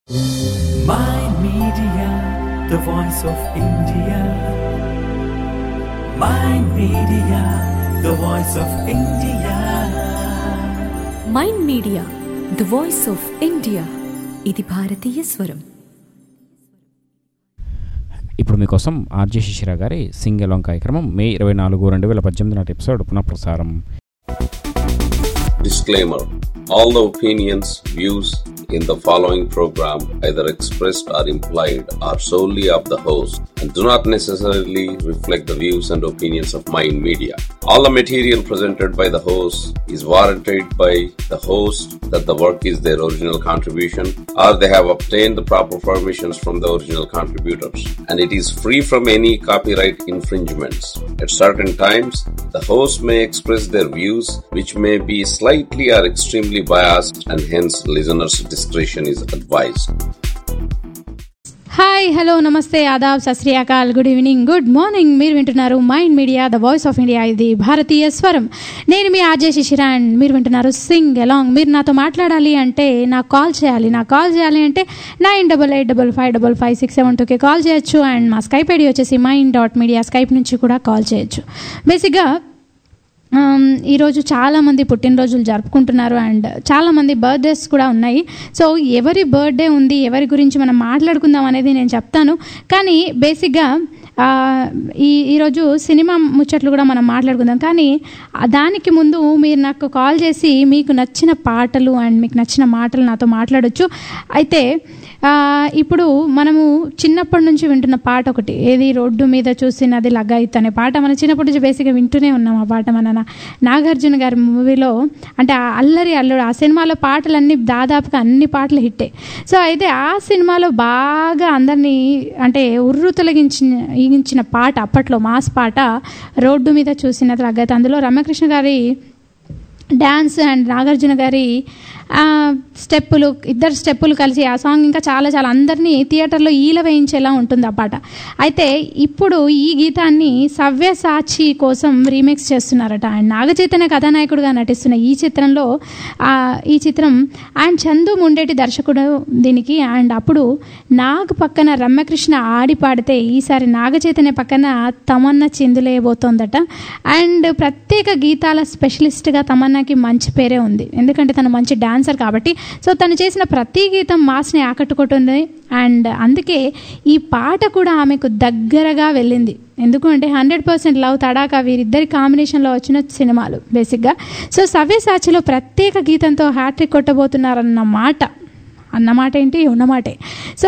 My Media, the voice of India. My Media, the voice of India. Mind media the voice of India ఇది భారతీయ స్వరం ఇప్పుడు మీకోసం RJ శిశిర గారి సింగ్ ఎలాంగ్ కార్యక్రమం మే ఇరవై నాలుగు రెండు వేల పద్దెనిమిది నాటి ఎపిసోడ్ పునఃప్రసారం Disclaimer All the opinions, views in the following program, either expressed or implied, are solely of the host and do not necessarily reflect the views and opinions of Mind Media. All the material presented by the host is warranted by the host that the work is their original contribution or they have obtained the proper permissions from the original contributors and it is free from any copyright infringements. At certain times, the host may express their views which may be slightly or extremely biased and hence listeners' discretion is advised. Hi hello నమస్తే ఆదాబ్ సశ్రీయాకాల్ good evening good morning మీరు వింటున్నారు mind media the voice of India ఇది భారతీయ స్వరం నేను మీ RJ Shishira and మీరు వింటున్నారు సింగ్ అలాంగ్ మీరు నాతో మాట్లాడాలి అంటే నాకు కాల్ చేయాలి నాకు కాల్ చేయాలి అంటే nine double eight double five double five six seven టూకి కాల్ చేయొచ్చు అండ్ మా స్కైప్ ఐడి వచ్చేసి మైండ్ డాట్ మీడియా స్కైప్ నుంచి కూడా కాల్ చేయొచ్చు బేసిక్గా ఆమ్, ఈరోజు చాలామంది పుట్టినరోజులు జరుపుకుంటున్నారు అండ్ చాలామంది బర్త్డేస్ కూడా ఉన్నాయి సో ఎవరి బర్త్డే ఉంది ఎవరి గురించి మనం మాట్లాడుకుందాం అనేది నేను చెప్తాను కానీ బేసిక్గా ఆ, ఈ ఈరోజు సినిమా ముచ్చట్లు కూడా మనం మాట్లాడుకుందాం కానీ ఆ దానికి ముందు మీరు నాకు కాల్ చేసి మీకు నచ్చిన పాటలు అండ్ మీకు నచ్చిన మాటలు నాతో మాట్లాడొచ్చు అయితే ఆ, ఇప్పుడు మనము చిన్నప్పటి నుంచి వింటున్న పాట ఒకటి ఏది రోడ్డు మీద చూసినది లగాయిత్ అనే పాట మన చిన్నప్పటి నుంచి బేసిక్గా వింటూనే ఉన్నాం ఆ పాట మన నా- నాగార్జున గారి మూవీలో అంటే ఆ అల్లరి అల్లుడు ఆ సినిమాలో పాటలన్నీ దాదాపుగా అన్ని పాటలు హిట్టే సో అయితే ఆ సినిమాలో బాగా అందరినీ అంటే ఉర్రు తొలగించిన ఈగించిన పాట అప్పట్లో మాస్ పాట రోడ్డు మీద చూసినది లగాయిత్ అందులో రమ్యకృష్ణ గారి డ్యాన్స్ అండ్ నాగార్జున గారి ఆ, స్టెప్పులు ఇద్దరు స్టెప్పులు కలిసి ఆ సాంగ్ ఇంకా చాలా చాలా అందరినీ థియేటర్లో ఈల వేయించేలా ఉంటుంది ఆ పాట అయితే ఇప్పుడు ఈ గీతాన్ని సవ్యసాచి కోసం రీమేక్స్ చేస్తున్నారట అండ్ నాగచైతన్య కథానాయకుడిగా నటిస్తున్న ఈ చిత్రంలో ఆ, ఈ చిత్రం అండ్ చందు ముండేటి దర్శకుడు దీనికి అండ్ అప్పుడు నాగ్ పక్కన రమ్యకృష్ణ ఆడి పాడితే ఈసారి నాగచైతన్య పక్కన తమన్నా చిందులేయబోతోందట అండ్ ప్రత్యేక గీతాల స్పెషలిస్ట్గా తమన్నాకి మంచి పేరే ఉంది ఎందుకంటే తను మంచి డాన్సర్ కాబట్టి సో తను చేసిన ప్రతి గీతం మాస్ని ఆకట్టుకుంటుంది అండ్ అందుకే ఈ పాట కూడా ఆమెకు దగ్గరగా వెళ్ళింది ఎందుకు అంటే హండ్రెడ్ పర్సెంట్ లవ్ తడాకా వీరిద్దరి కాంబినేషన్లో వచ్చిన సినిమాలు బేసిక్గా సో సవ్యసాచిలో ప్రత్యేక గీతంతో హ్యాట్రిక్ కొట్టబోతున్నారన్న మాట అన్నమాట ఏంటి ఉన్నమాటే సో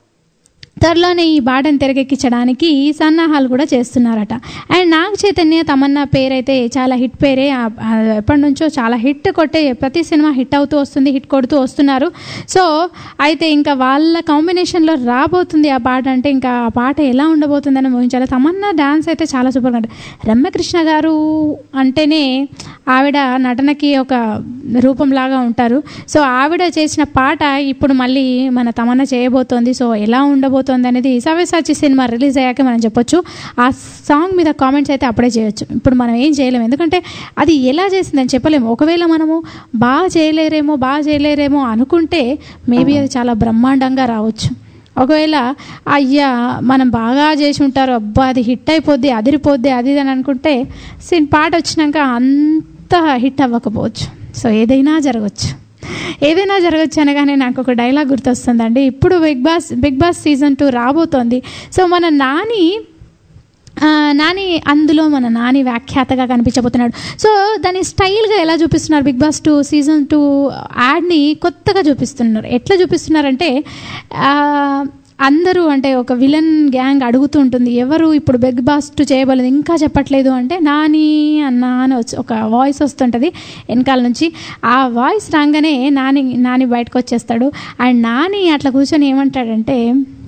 త్వరలోనే ఈ బాటను తెరకెక్కించడానికి సన్నాహాలు కూడా చేస్తున్నారట అండ్ నాగ చైతన్య తమన్నా పేరైతే చాలా హిట్ పేరే ఆ- ఆ ఎప్పటి నుంచో చాలా హిట్ కొట్టే ప్రతి సినిమా హిట్ అవుతూ వస్తుంది హిట్ కొడుతూ వస్తున్నారు సో అయితే ఇంకా వాళ్ళ కాంబినేషన్లో రాబోతుంది ఆ పాట అంటే ఇంకా ఆ పాట ఎలా ఉండబోతుందని ఊహించాలి తమన్నా డాన్స్ అయితే చాలా సూపర్గా ఉంటుంది రమ్యకృష్ణ గారు అంటేనే ఆవిడ నటనకి ఒక రూపంలాగా ఉంటారు సో ఆవిడ చేసిన పాట ఇప్పుడు మళ్ళీ మన తమన్నా చేయబోతోంది సో ఎలా ఉండబోతోంది అనేది సవ్యసాచి సినిమా రిలీజ్ అయ్యాక మనం చెప్పొచ్చు ఆ సాంగ్ మీద కామెంట్స్ అయితే అప్పుడే చేయొచ్చు ఇప్పుడు మనం ఏం చేయలేము ఎందుకంటే అది ఎలా చేసిందని చెప్పలేము ఒకవేళ మనము బాగా చేయలేరేమో బాగా చేయలేరేమో అనుకుంటే మేబీ అది చాలా బ్రహ్మాండంగా రావచ్చు ఒకవేళ అయ్యా మనం బాగా చేసి ఉంటారు అబ్బా అది హిట్ అయిపోద్ది అదిరిపోద్ది అది ఇది అని అనుకుంటే సిన్ పాట వచ్చినాక అంత హిట్ అవ్వకపోవచ్చు సో ఏదైనా జరగచ్చు ఏదైనా జరగచ్చు అనగానే నాకు ఒక డైలాగ్ గుర్తొస్తుందండి ఇప్పుడు Bigg Boss Bigg Boss season two రాబోతోంది సో మన నాని ఆ, నాని అందులో మన నాని వ్యాఖ్యాతగా కనిపించబోతున్నాడు సో దాని స్టైల్గా ఎలా చూపిస్తున్నారు Bigg Boss two season two యాడ్ని కొత్తగా చూపిస్తున్నారు ఎట్లా చూపిస్తున్నారంటే ఆ, అందరూ అంటే ఒక విలన్ గ్యాంగ్ అడుగుతూ ఉంటుంది ఎవరు ఇప్పుడు బిగ్ బాస్ టూ చేయబోలేదు ఇంకా చెప్పట్లేదు అంటే నాని అన్న అని వచ్చి ఒక వాయిస్ వస్తుంటుంది వెనకాల నుంచి ఆ వాయిస్ రాగానే నాని నాని బయటకు వచ్చేస్తాడు అండ్ నాని అట్లా కూర్చొని ఏమంటాడంటే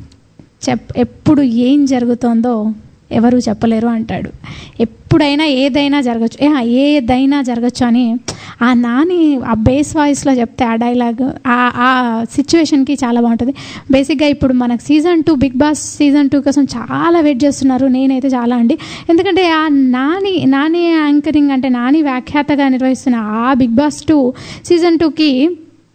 చెప్ ఎప్పుడు ఏం జరుగుతోందో ఎవరు చెప్పలేరు అంటాడు ఎప్పుడైనా ఏదైనా జరగచ్చు ఏ, ఏదైనా జరగచ్చు అని ఆ నాని ఆ బేస్ వాయిస్లో చెప్తే ఆ డైలాగ్ ఆ ఆ సిచ్యువేషన్కి చాలా బాగుంటుంది బేసిక్గా ఇప్పుడు మనకు season two Bigg Boss season two కోసం చాలా వెయిట్ చేస్తున్నారు నేనైతే చాలా అండి ఎందుకంటే ఆ నాని నాని యాంకరింగ్ అంటే నాని వ్యాఖ్యాతగా నిర్వహిస్తున్న ఆ బిగ్ బాస్ టూ సీజన్ టూకి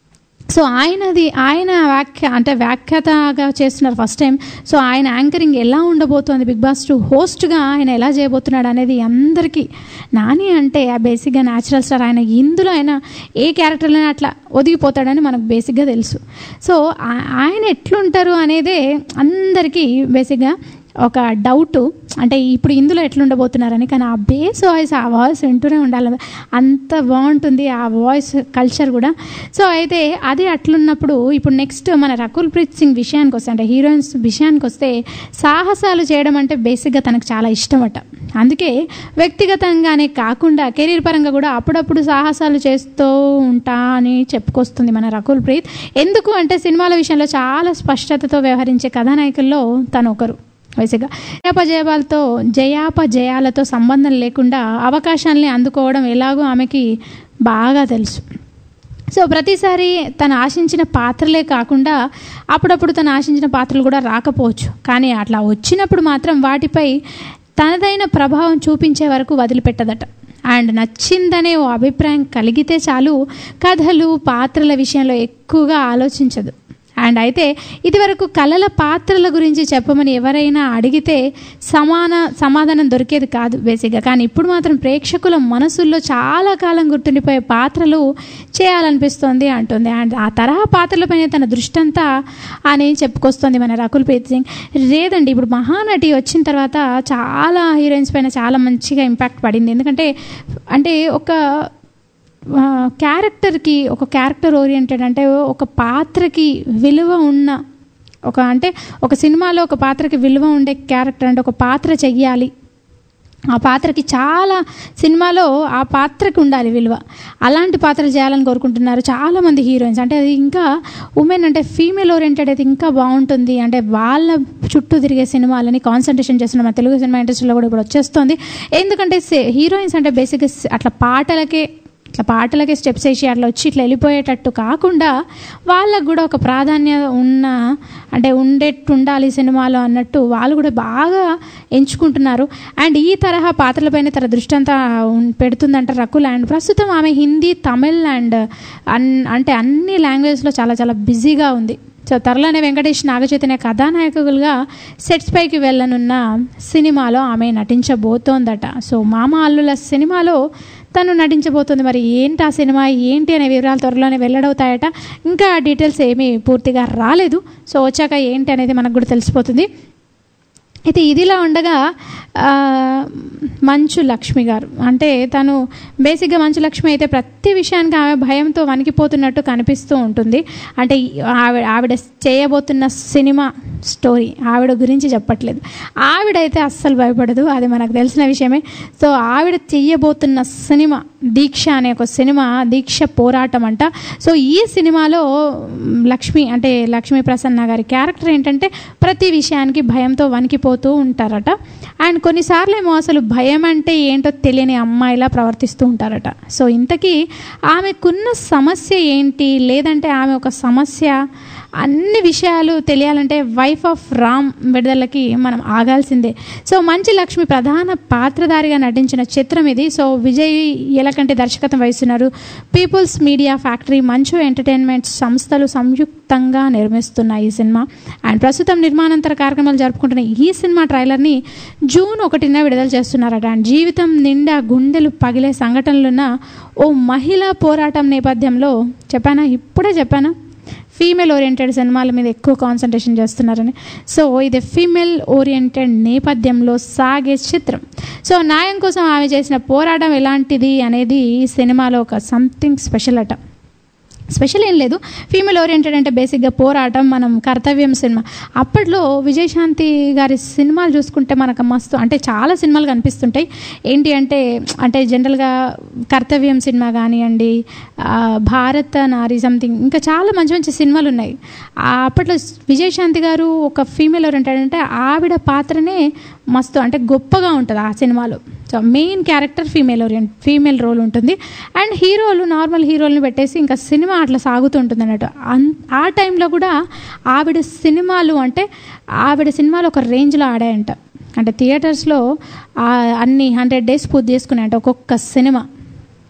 సో ఆయనది ఆయన వ్యాఖ్య అంటే వ్యాఖ్యాతగా చేస్తున్నారు ఫస్ట్ టైం సో ఆయన యాంకరింగ్ ఎలా ఉండబోతోంది బిగ్ బాస్ టూ హోస్ట్గా ఆయన ఎలా చేయబోతున్నాడు అనేది అందరికీ నాని అంటే ఆ బేసిక్గా న్యాచురల్ స్టార్ ఆయన ఇందులో ఆయన ఏ క్యారెక్టర్లో అట్లా ఒదిగిపోతాడని మనకు బేసిక్గా తెలుసు సో ఆ- ఆయన ఎట్లుంటారు అనేదే అందరికీ బేసిక్గా ఒక డౌట్ అంటే ఇప్పుడు ఇందులో ఎట్లుండబోతున్నారని కానీ ఆ బేస్ వాయిస్ ఆ వాయిస్ వింటూనే ఉండాలి అంత బాగుంటుంది ఆ వాయిస్ కల్చర్ కూడా సో అయితే అది అట్లున్నప్పుడు ఇప్పుడు నెక్స్ట్ మన రకుల్ ప్రీత్ సింగ్ విషయానికి వస్తే అంటే హీరోయిన్స్ విషయానికి వస్తే సాహసాలు చేయడం అంటే బేసిక్గా తనకు చాలా ఇష్టమట అందుకే వ్యక్తిగతంగానే కాకుండా కెరీర్ పరంగా కూడా అప్పుడప్పుడు సాహసాలు చేస్తూ ఉంటా అని చెప్పుకొస్తుంది మన రకుల్ ప్రీత్ ఎందుకు అంటే సినిమాల విషయంలో చాలా స్పష్టతతో వ్యవహరించే కథానాయకుల్లో తను ఒకరు బేసిక్గా జయాపజయాలతో జయాపజయాలతో సంబంధం లేకుండా అవకాశాలని అందుకోవడం ఎలాగో ఆమెకి బాగా తెలుసు సో ప్రతిసారి తను ఆశించిన పాత్రలే కాకుండా అప్పుడప్పుడు తను ఆశించిన పాత్రలు కూడా రాకపోవచ్చు కానీ అట్లా వచ్చినప్పుడు మాత్రం వాటిపై తనదైన ప్రభావం చూపించే వరకు వదిలిపెట్టదట అండ్ నచ్చిందనే ఓ అభిప్రాయం కలిగితే చాలు కథలు పాత్రల విషయంలో ఎక్కువగా ఆలోచించదు అండ్ అయితే ఇదివరకు కళల పాత్రల గురించి చెప్పమని ఎవరైనా అడిగితే సమాన సమాధానం దొరికేది కాదు బేసిక్గా కానీ ఇప్పుడు మాత్రం ప్రేక్షకుల మనసుల్లో చాలా కాలం గుర్తుండిపోయే పాత్రలు చేయాలనిపిస్తోంది అంటుంది అండ్ ఆ తరహా పాత్రలపైన తన దృష్టి అంతా అని చెప్పుకొస్తుంది మన రకుల్ ప్రీత్ సింగ్ లేదండి ఇప్పుడు మహానటి వచ్చిన తర్వాత చాలా హీరోయిన్స్ పైన చాలా మంచిగా ఇంపాక్ట్ పడింది ఎందుకంటే అంటే ఒక ఆ, క్యారెక్టర్కి ఒక క్యారెక్టర్ ఓరియంటెడ్ అంటే ఒక పాత్రకి విలువ ఉన్న ఒక అంటే ఒక సినిమాలో ఒక పాత్రకి విలువ ఉండే క్యారెక్టర్ అంటే ఒక పాత్ర చెయ్యాలి ఆ పాత్రకి చాలా సినిమాలో ఆ పాత్రకి ఉండాలి విలువ అలాంటి పాత్రలు చేయాలని కోరుకుంటున్నారు చాలామంది హీరోయిన్స్ అంటే అది ఇంకా ఉమెన్ అంటే ఫీమేల్ ఓరియంటెడ్ అయితే ఇంకా బాగుంటుంది అంటే వాళ్ళ చుట్టూ తిరిగే సినిమాలని కాన్సన్ట్రేషన్ చేస్తున్న మన తెలుగు సినిమా ఇండస్ట్రీలో కూడా ఇప్పుడు వచ్చేస్తుంది ఎందుకంటే హీరోయిన్స్ అంటే బేసిక్గా అట్లా పాటలకే ఇట్లా పాటలకే స్టెప్స్ వేసి అట్లా వచ్చి ఇట్లా వెళ్ళిపోయేటట్టు కాకుండా వాళ్ళకు కూడా ఒక ప్రాధాన్యత ఉన్న అంటే ఉండేట్టు ఉండాలి సినిమాలో అన్నట్టు వాళ్ళు కూడా బాగా ఎంచుకుంటున్నారు అండ్ ఈ తరహా పాత్రలపైన తన దృష్టి అంతా ఉన్- పెడుతుందంట రకుల్ అండ్ ప్రస్తుతం ఆమె హిందీ తమిళ్ అండ్ అన్ అంటే అన్ని లాంగ్వేజ్లో చాలా చాలా బిజీగా ఉంది సో త్వరలోనే వెంకటేష్ నాగచైతన్య కథానాయకులుగా సెట్స్ పైకి వెళ్ళనున్న సినిమాలో ఆమె నటించబోతోందట సో మామ అల్లుల సినిమాలో తను నటించబోతుంది మరి ఏంటి ఆ సినిమా ఏంటి అనే వివరాలు త్వరలోనే వెల్లడవుతాయట ఇంకా ఆ డీటెయిల్స్ ఏమీ పూర్తిగా రాలేదు సో వచ్చాక ఏంటి అనేది మనకు కూడా తెలిసిపోతుంది అయితే ఇదిలా ఉండగా ఆ, మంచు లక్ష్మి గారు అంటే తను బేసిక్గా మంచు లక్ష్మి అయితే ప్రతి విషయానికి ఆమె భయంతో వణికిపోతున్నట్టు కనిపిస్తూ ఉంటుంది అంటే ఈ- ఆవిడ ఆవిడ చేయబోతున్న సినిమా స్టోరీ ఆవిడ గురించి చెప్పట్లేదు ఆవిడైతే అస్సలు భయపడదు అది మనకు తెలిసిన విషయమే సో ఆవిడ చెయ్యబోతున్న సినిమా దీక్ష అనే ఒక సినిమా దీక్ష పోరాటం అంట సో ఈ సినిమాలో మ్, లక్ష్మి అంటే లక్ష్మీ ప్రసన్న గారి క్యారెక్టర్ ఏంటంటే ప్రతి విషయానికి భయంతో వణికిపోతూ ఉంటారట అండ్ కొన్నిసార్లు ఏమో అసలు భయం అంటే ఏంటో తెలియని అమ్మాయిలా ప్రవర్తిస్తూ ఉంటారట సో ఇంతకీ ఆమెకున్న సమస్య ఏంటి లేదంటే ఆమె ఒక సమస్య అన్ని విషయాలు తెలియాలంటే వైఫ్ ఆఫ్ రామ్ విడుదలకి మనం ఆగాల్సిందే సో మంచి లక్ష్మి ప్రధాన పాత్రధారిగా నటించిన చిత్రం ఇది సో విజయ్ ఎలకంటి దర్శకత్వం వహిస్తున్నారు People's Media Factory Manchu Entertainment సంస్థలు సంయుక్తంగా నిర్మిస్తున్నాయి ఈ సినిమా అండ్ ప్రస్తుతం నిర్మాణాంతర కార్యక్రమాలు జరుపుకుంటున్న ఈ సినిమా ట్రైలర్ని జూన్ ఒకటిన విడుదల చేస్తున్నారట అండ్ జీవితం నిండా గుండెలు పగిలే సంఘటనలున్న ఓ మహిళా పోరాటం నేపథ్యంలో చెప్పానా ఇప్పుడే చెప్పానా ఫీమేల్ ఓరియంటెడ్ సినిమాల మీద ఎక్కువ కాన్సన్ట్రేషన్ చేస్తున్నారని సో ఇది ఫీమేల్ ఓరియంటెడ్ నేపథ్యంలో సాగే చిత్రం సో న్యాయం కోసం ఆమె చేసిన పోరాటం ఎలాంటిది అనేది ఈ సినిమాలో ఒక సంథింగ్ స్పెషల్ అట స్పెషల్ ఏం లేదు ఫీమేల్ ఓరియంటెడ్ అంటే బేసిక్గా పోరాటం మనం కర్తవ్యం సినిమా అప్పట్లో విజయశాంతి గారి సినిమాలు చూసుకుంటే మనకు మస్తు అంటే చాలా సినిమాలు కనిపిస్తుంటాయి ఏంటి అంటే అంటే జనరల్గా కర్తవ్యం సినిమా కానివ్వండి ఆ, భారత నారి సంథింగ్ ఇంకా చాలా మంచి మంచి సినిమాలు ఉన్నాయి ఆ అప్పట్లో విజయశాంతి గారు ఒక ఫీమేల్ ఓరియంటెడ్ అంటే ఆవిడ పాత్రనే మస్తు అంటే గొప్పగా ఉంటుంది ఆ సినిమాలో so main character female orient female role ఉంటుంది అండ్ హీరోలు నార్మల్ హీరోలను పెట్టేసి ఇంకా సినిమా అట్లా సాగుతూ ఉంటుంది అన్నట్టు అన్ ఆ టైంలో కూడా ఆవిడ సినిమాలు అంటే ఆవిడ సినిమాలు ఒక రేంజ్లో ఆడాయంట అంటే థియేటర్స్లో అన్ని హండ్రెడ్ డేస్ పూర్తి చేసుకున్నాయంట ఒక్కొక్క సినిమా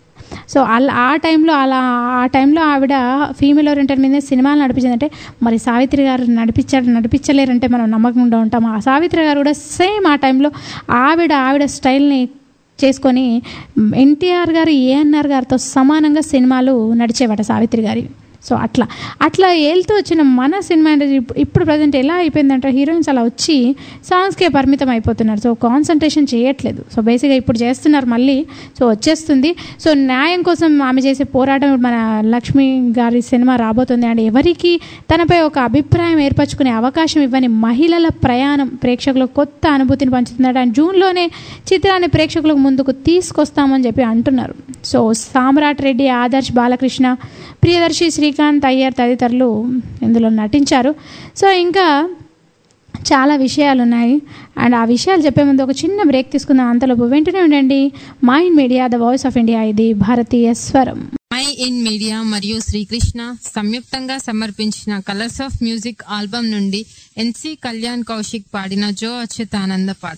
సో అలా ఆ టైంలో అలా ఆ టైంలో ఆవిడ ఫీమేల్ ఓరియంటెడ్ మీద సినిమాలు నడిపించిందంటే మరి సావిత్రి గారు నడిపించారు నడిపించలేరంటే మనం నమ్మకంగా ఉంటాం ఆ సావిత్రి గారు కూడా సేమ్ ఆ టైంలో ఆవిడ ఆవిడ స్టైల్ని చేసుకొని ఎన్టీఆర్ గారు ఏఎన్ఆర్ గారితో సమానంగా సినిమాలు నడిచేవట సావిత్రి గారి సో అట్లా అట్లా వెళ్తూ వచ్చిన మన సినిమా ఇండస్ట్రీ ఇప్పుడు ఇప్పుడు ప్రజెంట్ ఎలా అయిపోయిందంటే హీరోయిన్స్ అలా వచ్చి సాంగ్స్కే పరిమితం అయిపోతున్నారు సో కాన్సన్ట్రేషన్ చేయట్లేదు సో బేసిక్గా ఇప్పుడు చేస్తున్నారు మళ్ళీ సో వచ్చేస్తుంది సో న్యాయం కోసం ఆమె చేసే పోరాటం ఇప్పుడు మన లక్ష్మి గారి సినిమా రాబోతుంది అండ్ ఎవరికి తనపై ఒక అభిప్రాయం ఏర్పరచుకునే అవకాశం ఇవ్వని మహిళల ప్రయాణం ప్రేక్షకులకు కొత్త అనుభూతిని పంచుతున్నాడు అండ్ జూన్లోనే చిత్రాన్ని ప్రేక్షకులకు ముందుకు తీసుకొస్తామని చెప్పి అంటున్నారు సో సామ్రాట్ రెడ్డి ఆదర్శ్ బాలకృష్ణ ప్రియదర్శి శ్రీకాంత్ అయ్యర్ తదితరులు ఇందులో నటించారు సో ఇంకా చాలా విషయాలు ఉన్నాయి అండ్ ఆ విషయాలు చెప్పే ముందు ఒక చిన్న బ్రేక్ తీసుకుందాం అంతలోపు వెంటనే ఉండండి mind media the voice of India ఇది భారతీయ స్వరం మై ఇన్ మీడియా మరియు శ్రీకృష్ణ సంయుక్తంగా సమర్పించిన కలర్స్ ఆఫ్ మ్యూజిక్ ఆల్బమ్ నుండి ఎన్సి కళ్యాణ్ కౌశిక్ పాడిన జో అచ్యుతానంద పాట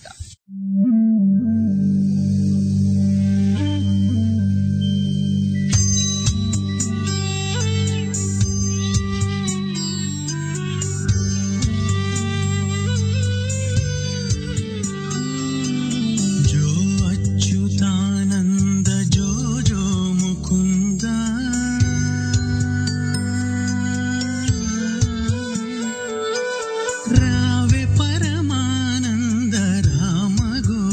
जो अच्युतानन्द जो जो मुकुन्द रावे परमानन्द राम गो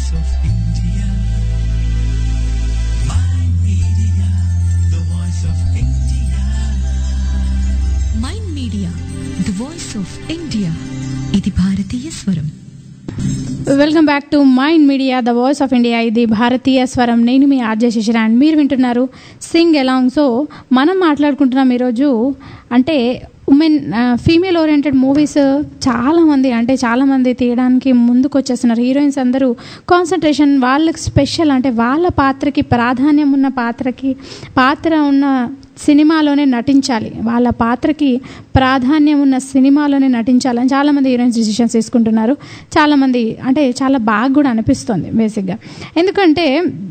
voice of India. My media, the voice of India. Mind media the voice of India ఇది భారతీయ స్వరం welcome back to mind media the voice of India ఇది భారతీయ స్వరం నేను మీ ఆర్జే శిశిర అండ్ మీరు వింటున్నారు సింగ్ ఎలాంగ్ సో మనం మాట్లాడుకుంటున్నాం ఈరోజు అంటే ఉమెన్ ఫీమేల్ ఓరియంటెడ్ మూవీస్ చాలామంది అంటే చాలామంది తీయడానికి ముందుకు వచ్చేస్తున్నారు హీరోయిన్స్ అందరూ కాన్సన్ట్రేషన్ వాళ్ళకి స్పెషల్ అంటే వాళ్ళ పాత్రకి ప్రాధాన్యం ఉన్న పాత్రకి పాత్ర ఉన్న సినిమాలోనే నటించాలి వాళ్ళ పాత్రకి ప్రాధాన్యం ఉన్న సినిమాలోనే నటించాలని చాలామంది హీరోయిన్స్ డిసిషన్స్ తీసుకుంటున్నారు చాలామంది అంటే చాలా బాగా కూడా అనిపిస్తుంది బేసిక్గా ఎందుకంటే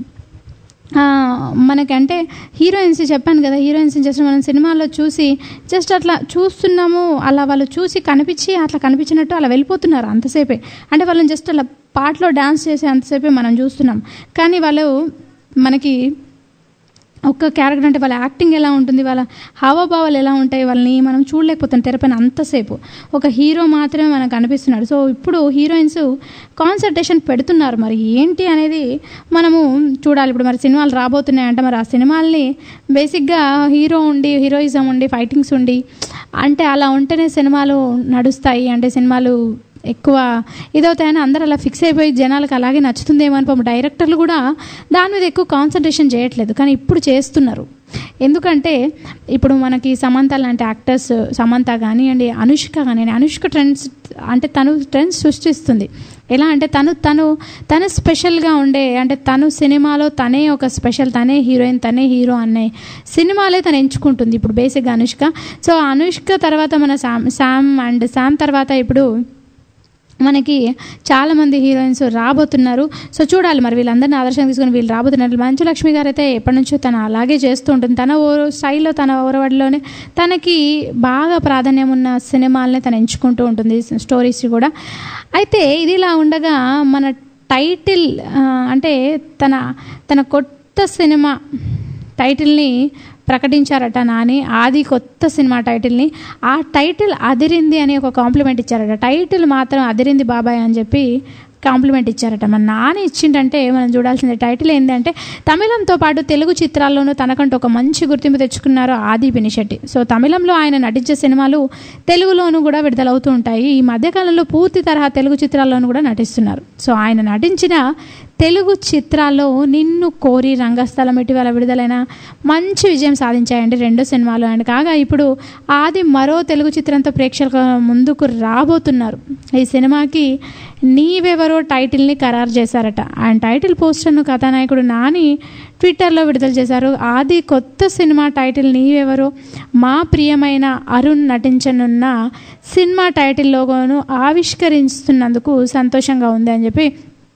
ఆ, మనకంటే హీరోయిన్స్ చెప్పాను కదా హీరోయిన్స్ జస్ట్ మనం సినిమాలో చూసి జస్ట్ అట్లా చూస్తున్నాము అలా వాళ్ళు చూసి కనిపించి అట్లా కనిపించినట్టు అలా వెళ్ళిపోతున్నారు అంతసేపే అంటే వాళ్ళని జస్ట్ అలా పాటలో డ్యాన్స్ చేసే అంతసేపే మనం చూస్తున్నాం కానీ వాళ్ళు మనకి ఒక్క క్యారెక్టర్ అంటే వాళ్ళ యాక్టింగ్ ఎలా ఉంటుంది వాళ్ళ హావభావాలు ఎలా ఉంటాయి వాళ్ళని మనం చూడలేకపోతాం తెరపైన అంతసేపు ఒక హీరో మాత్రమే మనకు అనిపిస్తున్నాడు సో ఇప్పుడు హీరోయిన్స్ కాన్సన్ట్రేషన్ పెడుతున్నారు మరి ఏంటి అనేది మనము చూడాలి ఇప్పుడు మరి సినిమాలు రాబోతున్నాయంటే మరి ఆ సినిమాల్ని బేసిక్గా హీరో ఉండి హీరోయిజం ఉండి ఫైటింగ్స్ ఉండి అంటే అలా ఉంటేనే సినిమాలు నడుస్తాయి అంటే సినిమాలు ఎక్కువ ఇదవుతాయని అందరూ అలా ఫిక్స్ అయిపోయి జనాలకు అలాగే నచ్చుతుందేమో అని పాపం డైరెక్టర్లు కూడా దాని మీద ఎక్కువ కాన్సన్ట్రేషన్ చేయట్లేదు కానీ ఇప్పుడు చేస్తున్నారు ఎందుకంటే ఇప్పుడు మనకి సమంత లాంటి యాక్టర్స్ సమంత కానివ్వండి అనుష్క కానివ్వండి అనుష్క ట్రెండ్స్ అంటే తను ట్రెండ్స్ సృష్టిస్తుంది ఎలా అంటే తను తను తను స్పెషల్గా ఉండే అంటే తను సినిమాలో తనే ఒక స్పెషల్ తనే హీరోయిన్ తనే హీరో అనే సినిమాలే తను ఎంచుకుంటుంది ఇప్పుడు బేసిక్గా అనుష్క సో అనుష్క తర్వాత మన శామ్ శామ్ అండ్ శామ్ తర్వాత ఇప్పుడు మనకి చాలామంది హీరోయిన్స్ రాబోతున్నారు సో చూడాలి మరి వీళ్ళందరినీ ఆదర్శంగా తీసుకుని వీళ్ళు రాబోతున్నారు మంచు లక్ష్మి గారు అయితే ఎప్పటి నుంచో తను అలాగే చేస్తూ ఉంటుంది తన ఓ స్టైల్లో తన ఓరవడిలోనే తనకి బాగా ప్రాధాన్యం ఉన్న సినిమాలనే తను ఎంచుకుంటూ ఉంటుంది స్టోరీస్ కూడా అయితే ఇది ఇలా ఉండగా మన టైటిల్ ఆ, అంటే తన తన కొత్త సినిమా టైటిల్ని ప్రకటించారట నాని ఆది కొత్త సినిమా టైటిల్ని ఆ టైటిల్ అదిరింది అని ఒక కాంప్లిమెంట్ ఇచ్చారట టైటిల్ మాత్రం అదిరింది బాబాయ్ అని చెప్పి కాంప్లిమెంట్ ఇచ్చారట మన నాని ఇచ్చిందంటే మనం చూడాల్సింది టైటిల్ ఏంటంటే తమిళంతో పాటు తెలుగు చిత్రాల్లోనూ తనకంటూ ఒక మంచి గుర్తింపు తెచ్చుకున్నారు ఆది పినిశెట్టి సో తమిళంలో ఆయన నటించే సినిమాలు తెలుగులోనూ కూడా విడుదలవుతూ ఉంటాయి ఈ మధ్యకాలంలో పూర్తి తరహా తెలుగు చిత్రాల్లోనూ కూడా నటిస్తున్నారు సో ఆయన నటించిన తెలుగు చిత్రాల్లో నిన్ను కోరి రంగస్థలం ఇటీవల విడుదలైన మంచి విజయం సాధించాయండి రెండు సినిమాలు అండ్ కాగా ఇప్పుడు ఆది మరో తెలుగు చిత్రంతో ప్రేక్షకుల ముందుకు రాబోతున్నారు ఈ సినిమాకి నీవెవరో టైటిల్ని ఖరారు చేశారట ఆయన టైటిల్ పోస్టర్ను కథానాయకుడు నాని ట్విట్టర్లో విడుదల చేశారు ఆది కొత్త సినిమా టైటిల్ నీవెవరో మా ప్రియమైన అరుణ్ నటించనున్న సినిమా టైటిల్ లోగోను ఆవిష్కరిస్తున్నందుకు సంతోషంగా ఉంది అని చెప్పి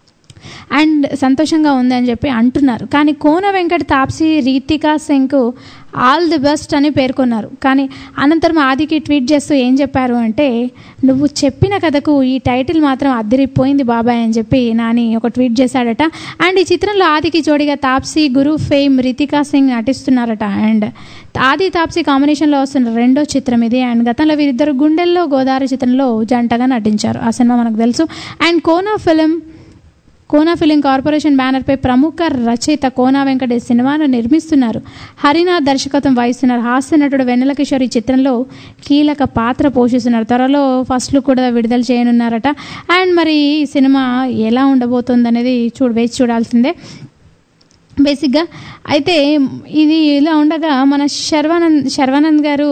అండ్ సంతోషంగా ఉంది అని చెప్పి అంటున్నారు కానీ కోన వెంకట తాప్సీ రీతికా సింగ్కు ఆల్ ది బెస్ట్ అని పేర్కొన్నారు కానీ అనంతరం ఆదికి ట్వీట్ చేస్తూ ఏం చెప్పారు అంటే నువ్వు చెప్పిన కథకు ఈ టైటిల్ మాత్రం అద్దరిపోయింది బాబాయ్ అని చెప్పి నాని ఒక ట్వీట్ చేశాడట అండ్ ఈ చిత్రంలో ఆదికి జోడిగా తాప్సీ గురు ఫేమ్ రితికా సింగ్ నటిస్తున్నారట అండ్ ఆది తాప్సీ కాంబినేషన్లో వస్తున్న రెండో చిత్రం ఇది అండ్ గతంలో వీరిద్దరు గుండెల్లో గోదావరి చిత్రంలో జంటగా నటించారు ఆ సినిమా మనకు తెలుసు and Kona Film Kona Film Corporation బ్యానర్పై ప్రముఖ రచయిత కోనా వెంకట ఈ సినిమాను నిర్మిస్తున్నారు హరినాథ్ దర్శకత్వం వహిస్తున్నారు హాస్య నటుడు వెన్నెల కిషోర్ ఈ చిత్రంలో కీలక పాత్ర పోషిస్తున్నారు త్వరలో ఫస్ట్ లుక్ కూడా విడుదల చేయనున్నారట అండ్ మరి ఈ సినిమా ఎలా ఉండబోతుంది అనేది చూడు వేచి చూడాల్సిందే బేసిక్గా అయితే ఇది ఇలా ఉండగా మన శర్వానంద్ శర్వానంద్ గారు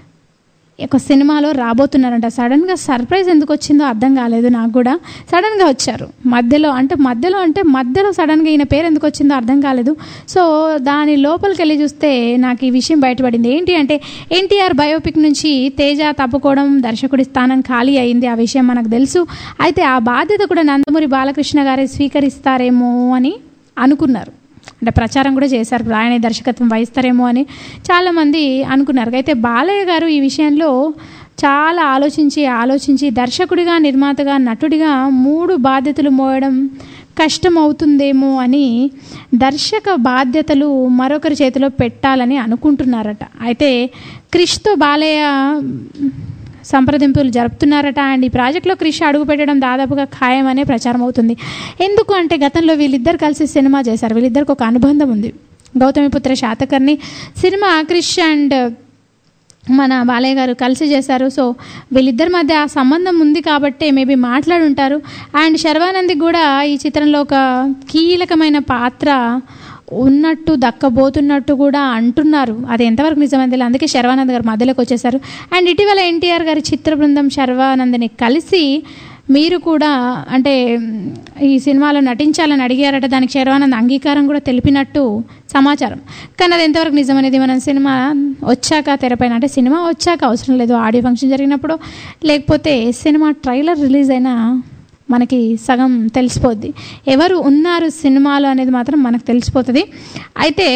ఒక సినిమాలో రాబోతున్నారంట సడన్గా సర్ప్రైజ్ ఎందుకు వచ్చిందో అర్థం కాలేదు నాకు కూడా సడన్గా వచ్చారు మధ్యలో అంటే మధ్యలో అంటే మధ్యలో సడన్గా ఈయన పేరు ఎందుకు వచ్చిందో అర్థం కాలేదు సో దాని లోపలికి వెళ్ళి చూస్తే నాకు ఈ విషయం బయటపడింది ఏంటి అంటే ఎన్టీఆర్ బయోపిక్ నుంచి తేజ తప్పుకోవడం దర్శకుడి స్థానం ఖాళీ అయింది ఆ విషయం మనకు తెలుసు అయితే ఆ బాధ్యత కూడా నందమూరి బాలకృష్ణ గారే స్వీకరిస్తారేమో అని అనుకున్నారు అంటే ప్రచారం కూడా చేశారు ఆయన దర్శకత్వం వహిస్తారేమో అని చాలామంది అనుకున్నారు అయితే బాలయ్య గారు ఈ విషయంలో చాలా ఆలోచించి ఆలోచించి దర్శకుడిగా నిర్మాతగా నటుడిగా మూడు బాధ్యతలు మోయడం కష్టం అవుతుందేమో అని దర్శక బాధ్యతలు మరొకరి చేతిలో పెట్టాలని అనుకుంటున్నారట అయితే క్రిష్తో బాలయ్య సంప్రదింపులు జరుపుతున్నారట అండ్ ఈ ప్రాజెక్ట్లో క్రిష్ అడుగు పెట్టడం దాదాపుగా ఖాయం అనే ప్రచారం అవుతుంది ఎందుకు అంటే గతంలో వీళ్ళిద్దరు కలిసి సినిమా చేశారు వీళ్ళిద్దరికి ఒక అనుబంధం ఉంది గౌతమిపుత్ర శాతకర్ణి సినిమా క్రిష్ అండ్ మన బాలయ్య గారు కలిసి చేశారు సో వీళ్ళిద్దరి మధ్య ఆ సంబంధం ఉంది కాబట్టి మేబీ మాట్లాడుంటారు అండ్ శర్వానంద్కి కూడా ఈ చిత్రంలో ఒక కీలకమైన పాత్ర ఉన్నట్టు దక్కబోతున్నట్టు కూడా అంటున్నారు అది ఎంతవరకు నిజమైంది తెలియదు. అందుకే శర్వానంద్ గారు మధ్యలోకి వచ్చేసారు అండ్ ఇటీవల ఎన్టీఆర్ గారి చిత్ర బృందం శర్వానంద్ని కలిసి మీరు కూడా అంటే ఈ సినిమాలో నటించాలని అడిగారట దానికి శర్వానంద్ అంగీకారం కూడా తెలిపినట్టు సమాచారం కానీ అది ఎంతవరకు నిజమనేది మనం సినిమా వచ్చాక తెరపైన అంటే సినిమా వచ్చాక అవసరం లేదు ఆడియో ఫంక్షన్ జరిగినప్పుడు లేకపోతే సినిమా ట్రైలర్ రిలీజ్ అయినా మనకి సగం తెలిసిపోద్ది ఎవరు ఉన్నారు సినిమాలో అనేది మాత్రం మనకు తెలిసిపోతుంది అయితే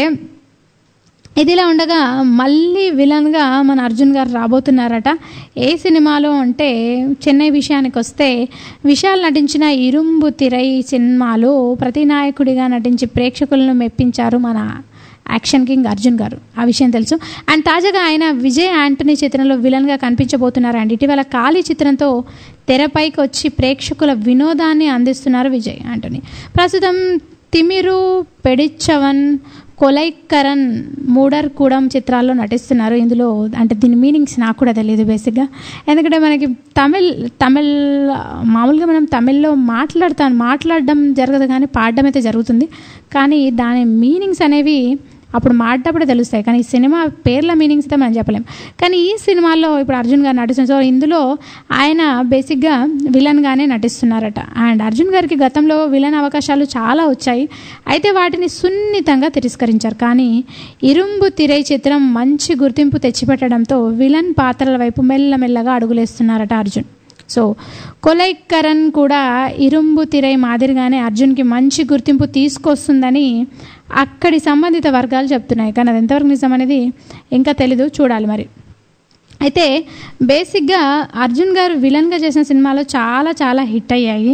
ఇదిలా ఉండగా మళ్ళీ విలన్గా మన అర్జున్ గారు రాబోతున్నారట ఏ సినిమాలో అంటే చెన్నై విషయానికి వస్తే విశాల్ నటించిన ఇరుంబు తిరై సినిమాలో ప్రతినాయకుడిగా నటించి ప్రేక్షకులను మెప్పించారు మన యాక్షన్ కింగ్ అర్జున్ గారు ఆ విషయం తెలుసు అండ్ తాజాగా ఆయన విజయ్ యాంటనీ చిత్రంలో విలన్గా కనిపించబోతున్నారు అండ్ ఇటీవల ఖాళీ చిత్రంతో తెరపైకి వచ్చి ప్రేక్షకుల వినోదాన్ని అందిస్తున్నారు విజయ్ యాంటనీ ప్రస్తుతం తిమిరు పెడిచ్చవన్ కొలైకరన్ మూడర్ కూడం చిత్రాల్లో నటిస్తున్నారు ఇందులో అంటే దీని మీనింగ్స్ నాకు కూడా తెలియదు బేసిక్గా ఎందుకంటే మనకి తమిళ్ తమిళ్ మామూలుగా మనం తమిళ్లో మాట్లాడతాను మాట్లాడడం జరగదు కానీ పాడడం అయితే జరుగుతుంది కానీ దాని మీనింగ్స్ అనేవి అప్పుడు మాట్లాడప్పుడే తెలుస్తాయి కానీ ఈ సినిమా పేర్ల మీనింగ్స్ అయితే మనం చెప్పలేం కానీ ఈ సినిమాలో ఇప్పుడు అర్జున్ గారు నటిస్తున్నారు సో ఇందులో ఆయన బేసిక్గా విలన్గానే నటిస్తున్నారట అండ్ అర్జున్ గారికి గతంలో విలన్ అవకాశాలు చాలా వచ్చాయి అయితే వాటిని సున్నితంగా తిరస్కరించారు కానీ ఇరుంబు తిరై చిత్రం మంచి గుర్తింపు తెచ్చిపెట్టడంతో విలన్ పాత్రల వైపు మెల్లమెల్లగా అడుగులేస్తున్నారట అర్జున్ సో కొలైకరణ్ కూడా ఇరుంబు తిరై మాదిరిగానే అర్జున్కి మంచి గుర్తింపు తీసుకొస్తుందని అక్కడి సంబంధిత వర్గాలు చెప్తున్నాయి కానీ అది ఎంతవరకు నిజం అనేది ఇంకా తెలీదు చూడాలి మరి అయితే బేసిక్గా అర్జున్ గారు విలన్గా చేసిన సినిమాలు చాలా చాలా హిట్ అయ్యాయి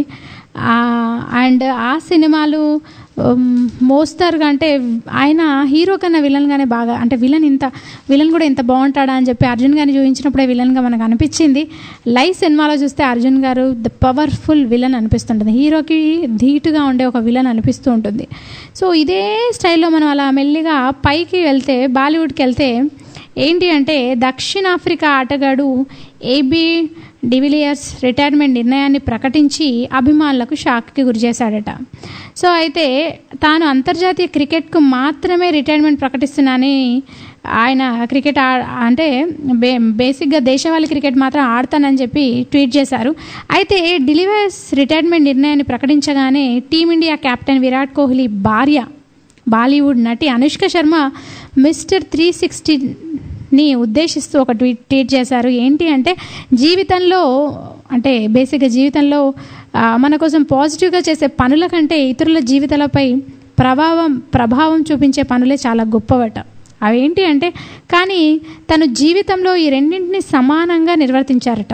అండ్ ఆ సినిమాలు ఉమ్, మోస్తరుగా అంటే ఆయన హీరో కన్నా విలన్గానే బాగా అంటే విలన్ ఇంత విలన్ కూడా ఇంత బాగుంటాడా అని చెప్పి అర్జున్ గారిని చూపించినప్పుడే విలన్గా మనకు అనిపించింది లైవ్ సినిమాలో చూస్తే అర్జున్ గారు ద పవర్ఫుల్ విలన్ అనిపిస్తుంటుంది హీరోకి ధీటుగా ఉండే ఒక విలన్ అనిపిస్తూ ఉంటుంది సో ఇదే స్టైల్లో మనం అలా మెల్లిగా పైకి వెళ్తే బాలీవుడ్కి వెళ్తే ఏంటి అంటే దక్షిణాఫ్రికా ఆటగాడు ఏబీ డివిలియర్స్ రిటైర్మెంట్ నిర్ణయాన్ని ప్రకటించి అభిమానులకు షాక్కి గురిచేశాడట సో అయితే తాను అంతర్జాతీయ క్రికెట్కు మాత్రమే రిటైర్మెంట్ ప్రకటిస్తున్నానని ఆయన క్రికెట్ ఆ అంటే బే బేసిక్గా దేశవాళీ క్రికెట్ మాత్రం ఆడతానని చెప్పి ట్వీట్ చేశారు అయితే డిలివర్స్ రిటైర్మెంట్ నిర్ణయాన్ని ప్రకటించగానే టీమిండియా కెప్టెన్ విరాట్ కోహ్లీ భార్య బాలీవుడ్ నటి అనుష్క శర్మ మిస్టర్ త్రీ సిక్స్టీని ఉద్దేశిస్తూ ఒక ట్వీట్ ట్వీట్ చేశారు ఏంటి అంటే జీవితంలో అంటే బేసిక్గా జీవితంలో ఆ, మన కోసం పాజిటివ్గా చేసే పనుల కంటే ఇతరుల జీవితాలపై ప్రభావం ప్రభావం చూపించే పనులే చాలా గొప్పవట అవేంటి అంటే కానీ తను జీవితంలో ఈ రెండింటిని సమానంగా నిర్వర్తించారట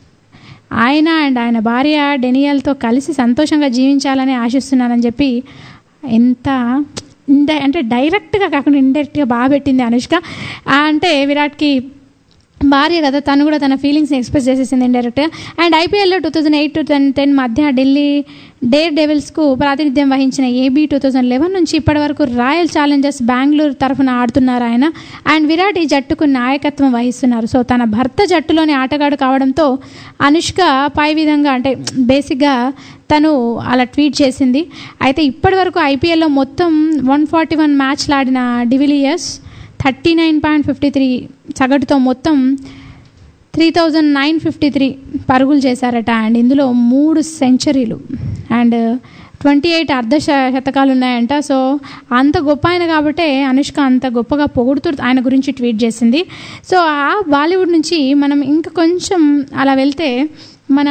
ఆయన అండ్ ఆయన భార్య డెనియల్తో కలిసి సంతోషంగా జీవించాలని ఆశిస్తున్నానని చెప్పి ఎంత ఇండ అంటే డైరెక్ట్గా కాకుండా ఇండైరెక్ట్గా బాగా పెట్టింది అనుష్క ఆ, అంటే విరాట్కి భార్య కదా తను కూడా తన ఫీలింగ్స్ని ఎక్స్ప్రెస్ చేసేసింది ఇండైరెక్ట్గా అండ్ ఐపీఎల్లో two thousand eight to ten మధ్య ఢిల్లీ డేర్ డెవిల్స్కు ప్రాతినిధ్యం వహించిన ఏబీ టూ థౌజండ్ లెవెన్ నుంచి ఇప్పటి వరకు రాయల్ ఛాలెంజర్స్ బెంగళూరు తరఫున ఆడుతున్నారు ఆయన అండ్ విరాట్ ఈ జట్టుకు నాయకత్వం వహిస్తున్నారు సో తన భర్త జట్టులోని ఆటగాడు కావడంతో అనుష్క పై విధంగా అంటే బేసిక్గా తను అలా ట్వీట్ చేసింది అయితే ఇప్పటి వరకు ఐపీఎల్లో మొత్తం వన్ ఫార్టీ వన్ మ్యాచ్లు ఆడిన de Villiers thirty nine point fifty three సగటుతో మొత్తం three thousand nine fifty three పరుగులు చేశారట అండ్ ఇందులో మూడు సెంచరీలు అండ్ ట్వంటీ ఎయిట్ అర్ధ శ- శతకాలు ఉన్నాయంట సో అంత గొప్ప ఆయన కాబట్టే అనుష్క అంత గొప్పగా పొగుడుతూ ఆయన గురించి ట్వీట్ చేసింది సో ఆ బాలీవుడ్ నుంచి మనం ఇంకా కొంచెం అలా వెళ్తే మన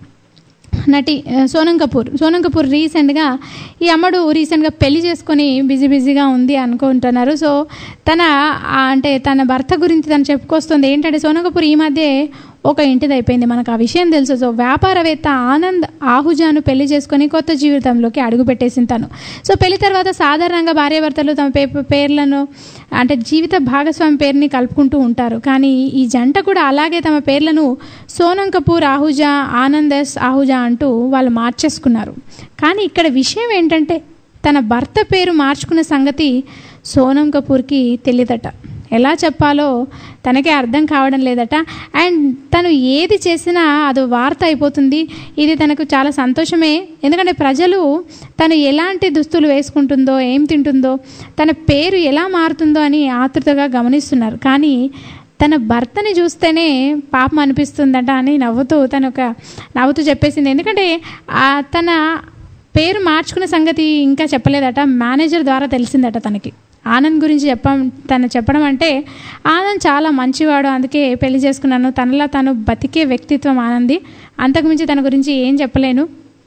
నటి ఆ, సోనం కపూర్ సోనం కపూర్ రీసెంట్గా ఈ అమ్మడు రీసెంట్గా పెళ్లి చేసుకొని బిజీ బిజీగా ఉంది అనుకుంటున్నారు సో తన ఆ, అంటే తన భర్త గురించి తను చెప్పుకొస్తుంది ఏంటంటే సోనం కపూర్ ఈ మధ్య ఒక ఇంటిది అయిపోయింది మనకు ఆ విషయం తెలుసు సో వ్యాపారవేత్త ఆనంద్ ఆహుజాను పెళ్లి చేసుకొని కొత్త జీవితంలోకి అడుగు పెట్టేసింది తను సో పెళ్లి తర్వాత సాధారణంగా భార్యాభర్తలు తమ పే పేర్లను అంటే జీవిత భాగస్వామి పేరుని కలుపుకుంటూ ఉంటారు కానీ ఈ జంట కూడా అలాగే తమ పేర్లను సోనం కపూర్ ఆహుజా ఆనంద్ ఎస్ ఆహుజా అంటూ వాళ్ళు మార్చేసుకున్నారు కానీ ఇక్కడ విషయం ఏంటంటే తన భర్త పేరు మార్చుకున్న సంగతి సోనం కపూర్కి తెలియదట ఎలా చెప్పాలో తనకే అర్థం కావడం లేదట అండ్ తను ఏది చేసినా అది వార్త అయిపోతుంది ఇది తనకు చాలా సంతోషమే ఎందుకంటే ప్రజలు తను ఎలాంటి దుస్తులు వేసుకుంటుందో ఏం తింటుందో తన పేరు ఎలా మారుతుందో అని ఆతృతగా గమనిస్తున్నారు కానీ తన భర్తని చూస్తేనే పాపం అనిపిస్తుందట అని నవ్వుతూ తను ఒక నవ్వుతూ చెప్పేసింది ఎందుకంటే ఆ తన పేరు మార్చుకున్న సంగతి ఇంకా చెప్పలేదట మేనేజర్ ద్వారా తెలిసిందట తనకి ఆనంద్ గురించి చెప్ప తను చెప్పడం అంటే ఆనంద్ చాలా మంచివాడు అందుకే పెళ్లి చేసుకున్నాను తనలా తను బతికే వ్యక్తిత్వం ఆనంది అంతకుమించి తన గురించి ఏం చెప్పలేను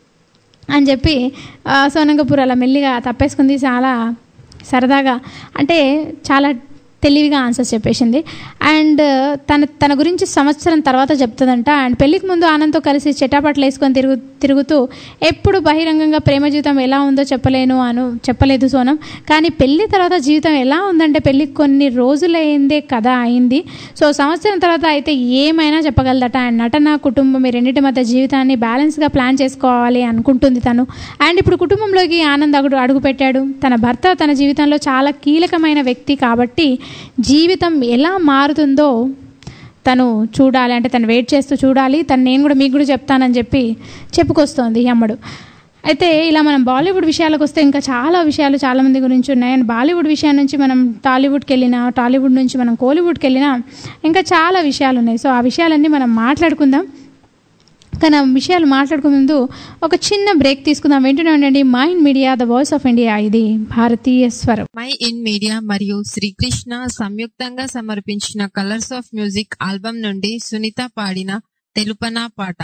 అని చెప్పి ఆ, సోనం కపూర్ అలా మెల్లిగా తప్పేసుకుంది చాలా సరదాగా అంటే చాలా తెలివిగా ఆన్సర్స్ చెప్పేసింది అండ్ తన తన గురించి సంవత్సరం తర్వాత చెప్తుందంట అండ్ పెళ్ళికి ముందు ఆనంద్తో కలిసి చెటాపట్లు వేసుకొని తిరుగు తిరుగుతూ ఎప్పుడు బహిరంగంగా ప్రేమ జీవితం ఎలా ఉందో చెప్పలేను అను చెప్పలేదు సోనం కానీ పెళ్లి తర్వాత జీవితం ఎలా ఉందంటే పెళ్ళికి కొన్ని రోజులైందే కథ అయింది సో సంవత్సరం తర్వాత అయితే ఏమైనా చెప్పగలదట అండ్ నటన కుటుంబం ఈ రెండింటి మధ్య జీవితాన్ని బ్యాలెన్స్గా ప్లాన్ చేసుకోవాలి అనుకుంటుంది తను అండ్ ఇప్పుడు కుటుంబంలోకి ఆనంద్ అడుగు అడుగు పెట్టాడు తన భర్త తన జీవితంలో చాలా కీలకమైన వ్యక్తి కాబట్టి జీవితం ఎలా మారుతుందో తను చూడాలి అంటే తను వెయిట్ చేస్తూ చూడాలి తను నేను కూడా మీకు కూడా చెప్తానని చెప్పి చెప్పుకొస్తోంది ఈ అమ్మడు అయితే ఇలా మనం బాలీవుడ్ విషయాలకు వస్తే ఇంకా చాలా విషయాలు చాలా మంది గురించి ఉన్నాయి అండ్ బాలీవుడ్ విషయం నుంచి మనం టాలీవుడ్కి వెళ్ళినా టాలీవుడ్ నుంచి మనం కోలీవుడ్కి వెళ్ళినా ఇంకా చాలా విషయాలు ఉన్నాయి సో ఆ విషయాలన్నీ మనం మాట్లాడుకుందాం కానీ ఆ విషయాలు మాట్లాడుకునే ముందు ఒక చిన్న బ్రేక్ తీసుకుందాం వింటూనే ఉండండి mind media the voice of India ఇది భారతీయ స్వరం మై ఇన్ మీడియా మరియు శ్రీకృష్ణ సంయుక్తంగా సమర్పించిన కలర్స్ ఆఫ్ మ్యూజిక్ ఆల్బమ్ నుండి సునీత పాడిన తెలుపనా పాట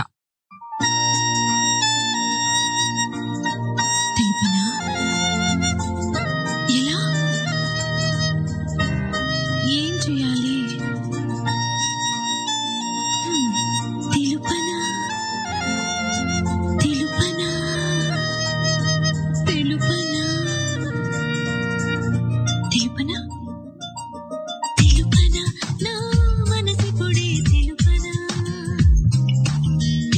తెలుపనా ఎలా ఏం చేయాలి హ్మ్, తెలుపనా తెలుపనా తెలుపనా తెలుపనా తెలుపనా నా మనసిపుడే తెలుపనా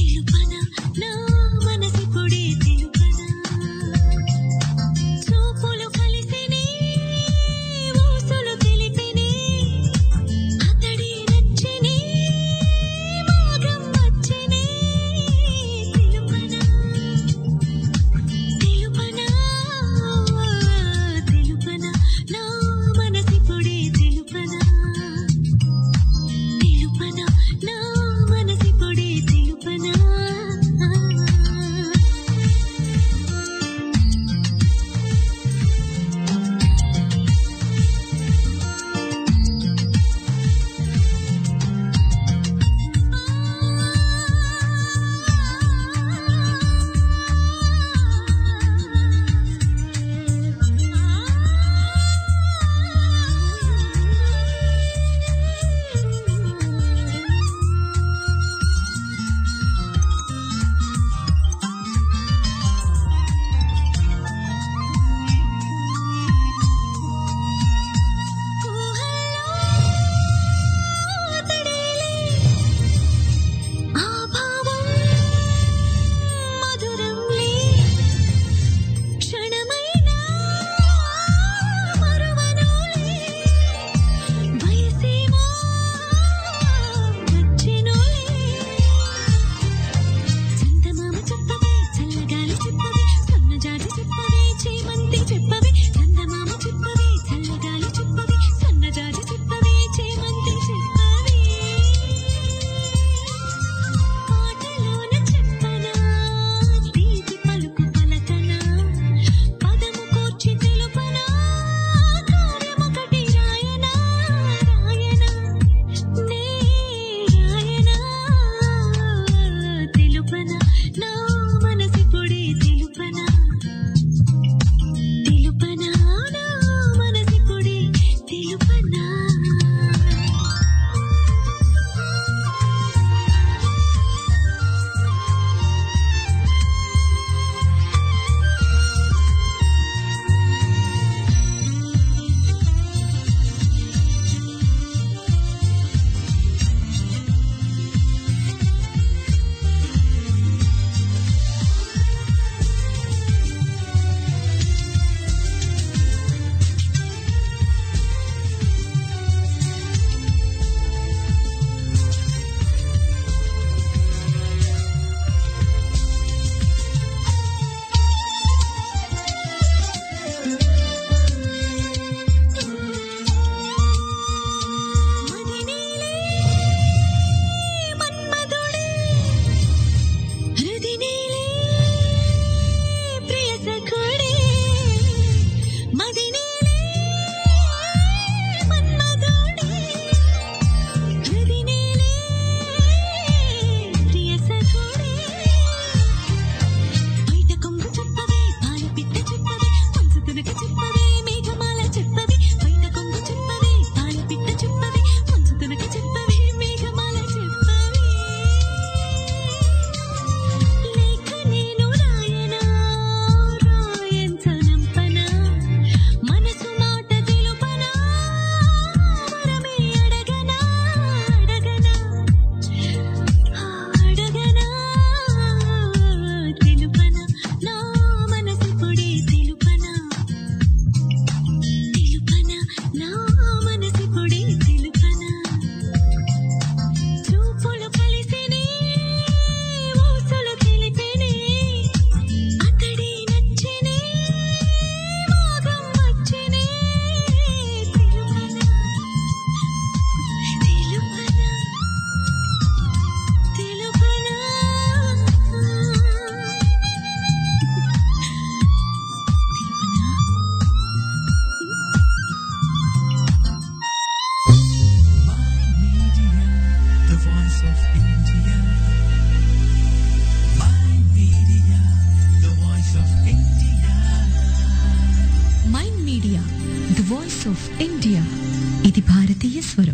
స్వరం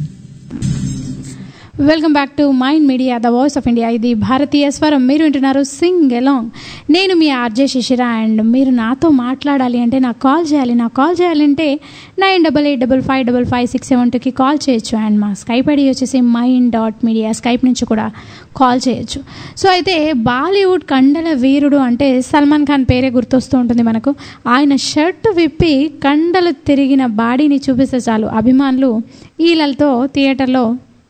welcome back to mind media the voice of India ఇది భారతీయ స్వరం మీరు వింటున్నారు సింగ్ ఎలాంగ్ నేను మీ ఆర్జే శిశిర అండ్ మీరు నాతో మాట్లాడాలి అంటే నాకు కాల్ చేయాలి నాకు కాల్ చేయాలంటే nine double eight double five double five six seven టూకి కాల్ చేయొచ్చు అండ్ మా స్కైప్ ఐడి వచ్చేసి మైండ్ డాట్ మీడియా స్కైప్ నుంచి కూడా కాల్ చేయొచ్చు సో అయితే బాలీవుడ్ కండల వీరుడు అంటే సల్మాన్ ఖాన్ పేరే గుర్తొస్తూ ఉంటుంది మనకు ఆయన షర్ట్ విప్పి కండలు తిరిగిన బాడీని చూపిస్తే చాలు అభిమానులు ఈలతో థియేటర్లో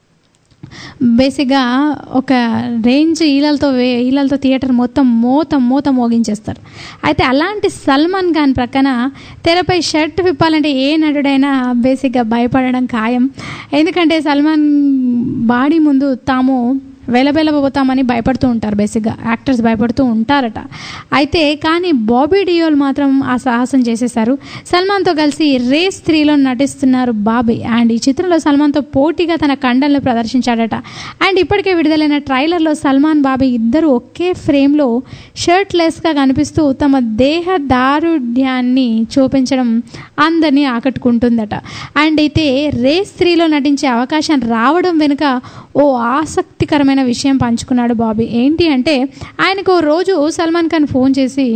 బేసిక్గా ఒక రేంజ్ ఈలలతో వే ఈలలతో థియేటర్ మొత్తం మూత మూత మోగించేస్తారు అయితే అలాంటి సల్మాన్ ఖాన్ ప్రక్కన తెరపై షర్ట్ విప్పాలంటే ఏ నటుడైనా బేసిక్గా భయపడడం ఖాయం ఎందుకంటే సల్మాన్ బాడీ ముందు తాము వెలబెలబోతామని భయపడుతూ ఉంటారు బేసిక్గా యాక్టర్స్ భయపడుతూ ఉంటారట అయితే కానీ బాబీ డియోల్ మాత్రం ఆ సాహసం చేసేశారు సల్మాన్తో కలిసి రేస్ త్రీలో నటిస్తున్నారు బాబీ అండ్ ఈ చిత్రంలో సల్మాన్తో పోటీగా తన కండలను ప్రదర్శించాడట అండ్ ఇప్పటికే విడుదలైన ట్రైలర్లో సల్మాన్ బాబీ ఇద్దరు ఒకే ఫ్రేమ్లో షర్ట్ లెస్గా కనిపిస్తూ తమ దేహ దారుఢ్యాన్ని చూపించడం అందరినీ ఆకట్టుకుంటుందట అండ్ అయితే రేస్ త్రీలో నటించే అవకాశం రావడం వెనుక ఓ ఆసక్తికరమైన విషయం పంచుకున్నాడు బాబీ ఏంటి అంటే ఆయనకు ఓ రోజు సల్మాన్ ఖాన్ ఫోన్ చేసి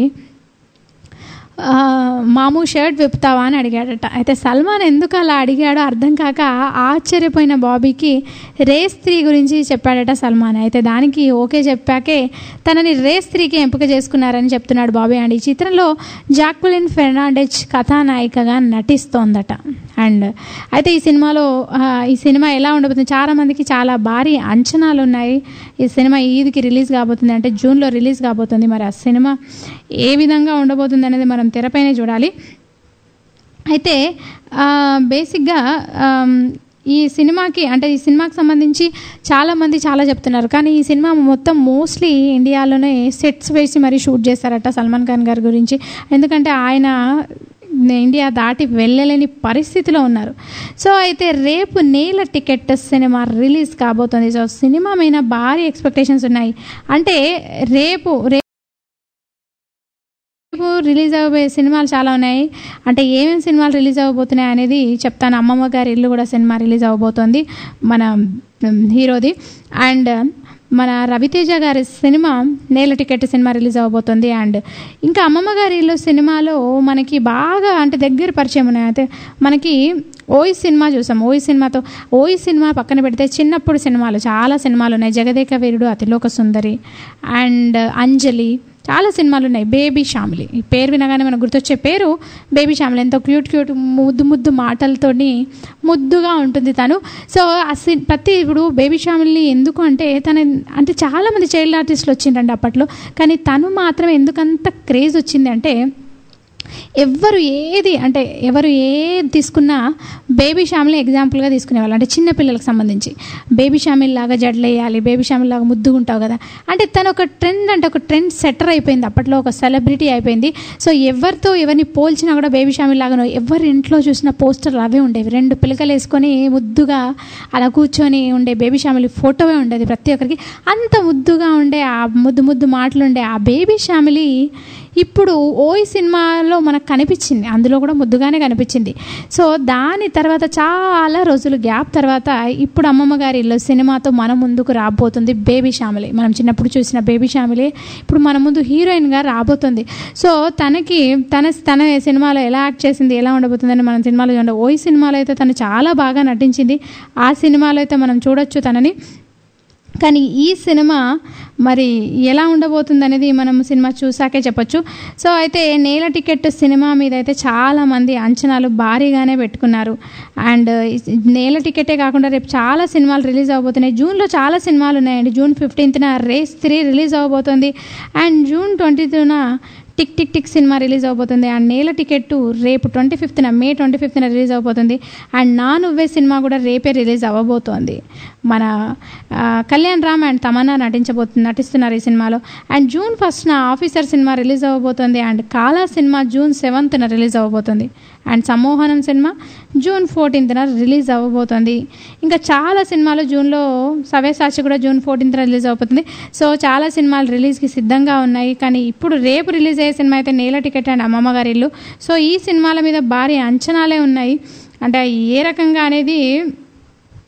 ఆ, మాము షర్ట్ విప్పుతావా అని అడిగాడట అయితే సల్మాన్ ఎందుకు అలా అడిగాడో అర్థం కాక ఆశ్చర్యపోయిన బాబీకి రేస్ త్రీ గురించి చెప్పాడట సల్మాన్ అయితే దానికి ఓకే చెప్పాకే తనని రేస్ త్రీకి ఎంపిక చేసుకున్నారని చెప్తున్నాడు బాబీ అండ్ ఈ చిత్రంలో జాక్వలిన్ ఫెర్నాండెజ్ కథానాయికగా నటిస్తోందట అండ్ అయితే ఈ సినిమాలో ఆ, ఈ సినిమా ఎలా ఉండబోతుంది చాలా మందికి చాలా భారీ అంచనాలు ఉన్నాయి ఈ సినిమా ఈద్కి రిలీజ్ కాబోతుంది అంటే జూన్లో రిలీజ్ కాబోతుంది మరి ఆ సినిమా ఏ విధంగా ఉండబోతుంది అనేది మనం తెరపైనే చూడాలి అయితే ఆ, బేసిక్గా ఆమ్, ఈ సినిమాకి అంటే ఈ సినిమాకి సంబంధించి చాలామంది చాలా చెప్తున్నారు కానీ ఈ సినిమా మొత్తం మోస్ట్లీ ఇండియాలోనే సెట్స్ వేసి మరీ షూట్ చేస్తారట సల్మాన్ ఖాన్ గారి గురించి ఎందుకంటే ఆయన ఇండియా దాటి వెళ్ళలేని పరిస్థితిలో ఉన్నారు సో అయితే రేపు నేల టికెట్ సినిమా రిలీజ్ కాబోతుంది సో సినిమా మీద భారీ ఎక్స్పెక్టేషన్స్ ఉన్నాయి అంటే రేపు రే రేపు రిలీజ్ అవ్వబోయే సినిమాలు చాలా ఉన్నాయి అంటే ఏమేమి సినిమాలు రిలీజ్ అవ్వబోతున్నాయి అనేది చెప్తాను అమ్మమ్మ గారి ఇల్లు కూడా సినిమా రిలీజ్ అవ్వబోతోంది మన ఉమ్, హీరోది అండ్ మన Raviteja garu cinema Nela ticket cinema release అవ్వబోతుంది అండ్ ఇంకా అమ్మమ్మ గారి ఇల్లు సినిమాలో మనకి బాగా అంటే దగ్గర పరిచయం ఉన్నాయి అయితే మనకి ఓయి సినిమా చూసాం ఓయి సినిమాతో ఓయి సినిమా పక్కన పెడితే చిన్నప్పుడు సినిమాలు చాలా సినిమాలు ఉన్నాయి జగదేక వీరుడు అతిలోక సుందరి అండ్ అంజలి చాలా సినిమాలు ఉన్నాయి బేబీ షామిలి ఈ పేరు వినగానే మనకు గుర్తొచ్చే పేరు బేబీ షామిలి ఎంతో క్యూట్ క్యూట్ ముద్దు ముద్దు మాటలతోని ముద్దుగా ఉంటుంది తను సో ఆ సి ప్రతి ఇప్పుడు బేబీ షామిల్ని ఎందుకు అంటే తన అంటే చాలామంది చైల్డ్ ఆర్టిస్టులు వచ్చిండండి అప్పట్లో కానీ తను మాత్రం ఎందుకంత క్రేజ్ వచ్చింది అంటే ఎవ్వరు ఏది అంటే ఎవరు ఏది తీసుకున్నా బేబీ షామిల్ని ఎగ్జాంపుల్గా తీసుకునేవాళ్ళు అంటే చిన్న పిల్లలకు సంబంధించి బేబీ షామిల్ లాగా జడలు వేయాలి బేబీ షామిల్ లాగా ముద్దుగా ఉంటావు కదా అంటే తను ఒక ట్రెండ్ అంటే ఒక ట్రెండ్ సెటర్ అయిపోయింది అప్పట్లో ఒక సెలబ్రిటీ అయిపోయింది సో ఎవరితో ఎవరిని పోల్చినా కూడా బేబీ షామిల్ లాగా ఎవరి ఇంట్లో చూసిన పోస్టర్లు అవే ఉండేవి రెండు పిలకలు వేసుకొని ముద్దుగా అలా కూర్చొని ఉండే బేబీ షామిల్ ఫోటోవే ఉండేది ప్రతి ఒక్కరికి అంత ముద్దుగా ఉండే ఆ ముద్దు ముద్దు మాటలు ఉండే ఆ బేబీ షామిలి ఇప్పుడు ఓయి సినిమాలో మనకు కనిపించింది అందులో కూడా ముద్దుగానే కనిపించింది సో దాని తర్వాత చాలా రోజులు గ్యాప్ తర్వాత ఇప్పుడు అమ్మమ్మ గారి ఇల్లు సినిమాతో మన ముందుకు రాబోతుంది బేబీ శ్యామిలి మనం చిన్నప్పుడు చూసిన బేబీ శ్యామిలి ఇప్పుడు మన ముందు హీరోయిన్గా రాబోతుంది సో తనకి తన తన సినిమాలో ఎలా యాక్ట్ చేసింది ఎలా ఉండబోతుందని మనం సినిమాలో చూడండి ఓయి సినిమాలో అయితే తను చాలా బాగా నటించింది ఆ సినిమాలో అయితే మనం చూడొచ్చు తనని కానీ ఈ సినిమా మరి ఎలా ఉండబోతుంది అనేది మనం సినిమా చూసాకే చెప్పొచ్చు సో అయితే నేల టికెట్ సినిమా మీద అయితే చాలామంది అంచనాలు భారీగానే పెట్టుకున్నారు అండ్ ఈ నేల టికెటే కాకుండా రేపు చాలా సినిమాలు రిలీజ్ అవబోతున్నాయి జూన్లో చాలా సినిమాలు ఉన్నాయండి జూన్ ఫిఫ్టీన్త్న రేస్ త్రీ రిలీజ్ అవబోతుంది అండ్ జూన్ ట్వంటీత్న Tik Tik Tik cinema release అవబోతుంది అండ్ నేల టికెట్ రేపు ట్వంటీ ఫిఫ్త్న మే ట్వంటీ ఫిఫ్త్న రిలీజ్ అవబోతుంది అండ్ నా నువ్వే సినిమా కూడా రేపే రిలీజ్ అవ్వబోతోంది మన ఆ, కళ్యాణ్ రామ్ అండ్ తమన్నా నటించబోతుంది నటిస్తున్నారు ఈ సినిమాలో అండ్ జూన్ ఫస్ట్న ఆఫీసర్ సినిమా రిలీజ్ అవ్వబోతుంది అండ్ కాలా సినిమా జూన్ సెవెంత్న రిలీజ్ అవ్వబోతుంది అండ్ సమ్మోహనం సినిమా జూన్ ఫోర్టీన్త్న రిలీజ్ అవ్వబోతుంది ఇంకా చాలా సినిమాలు జూన్లో సవ్యసాచి కూడా జూన్ ఫోర్టీన్త్న రిలీజ్ అవబోతుంది సో చాలా సినిమాలు రిలీజ్కి సిద్ధంగా ఉన్నాయి కానీ ఇప్పుడు రేపు రిలీజ్ అయ్యే సినిమా అయితే నేల టికెట్ అండ్ అమ్మమ్మ గారి ఇల్లు సో ఈ సినిమాల మీద భారీ అంచనాలే ఉన్నాయి అంటే ఏ రకంగా అనేది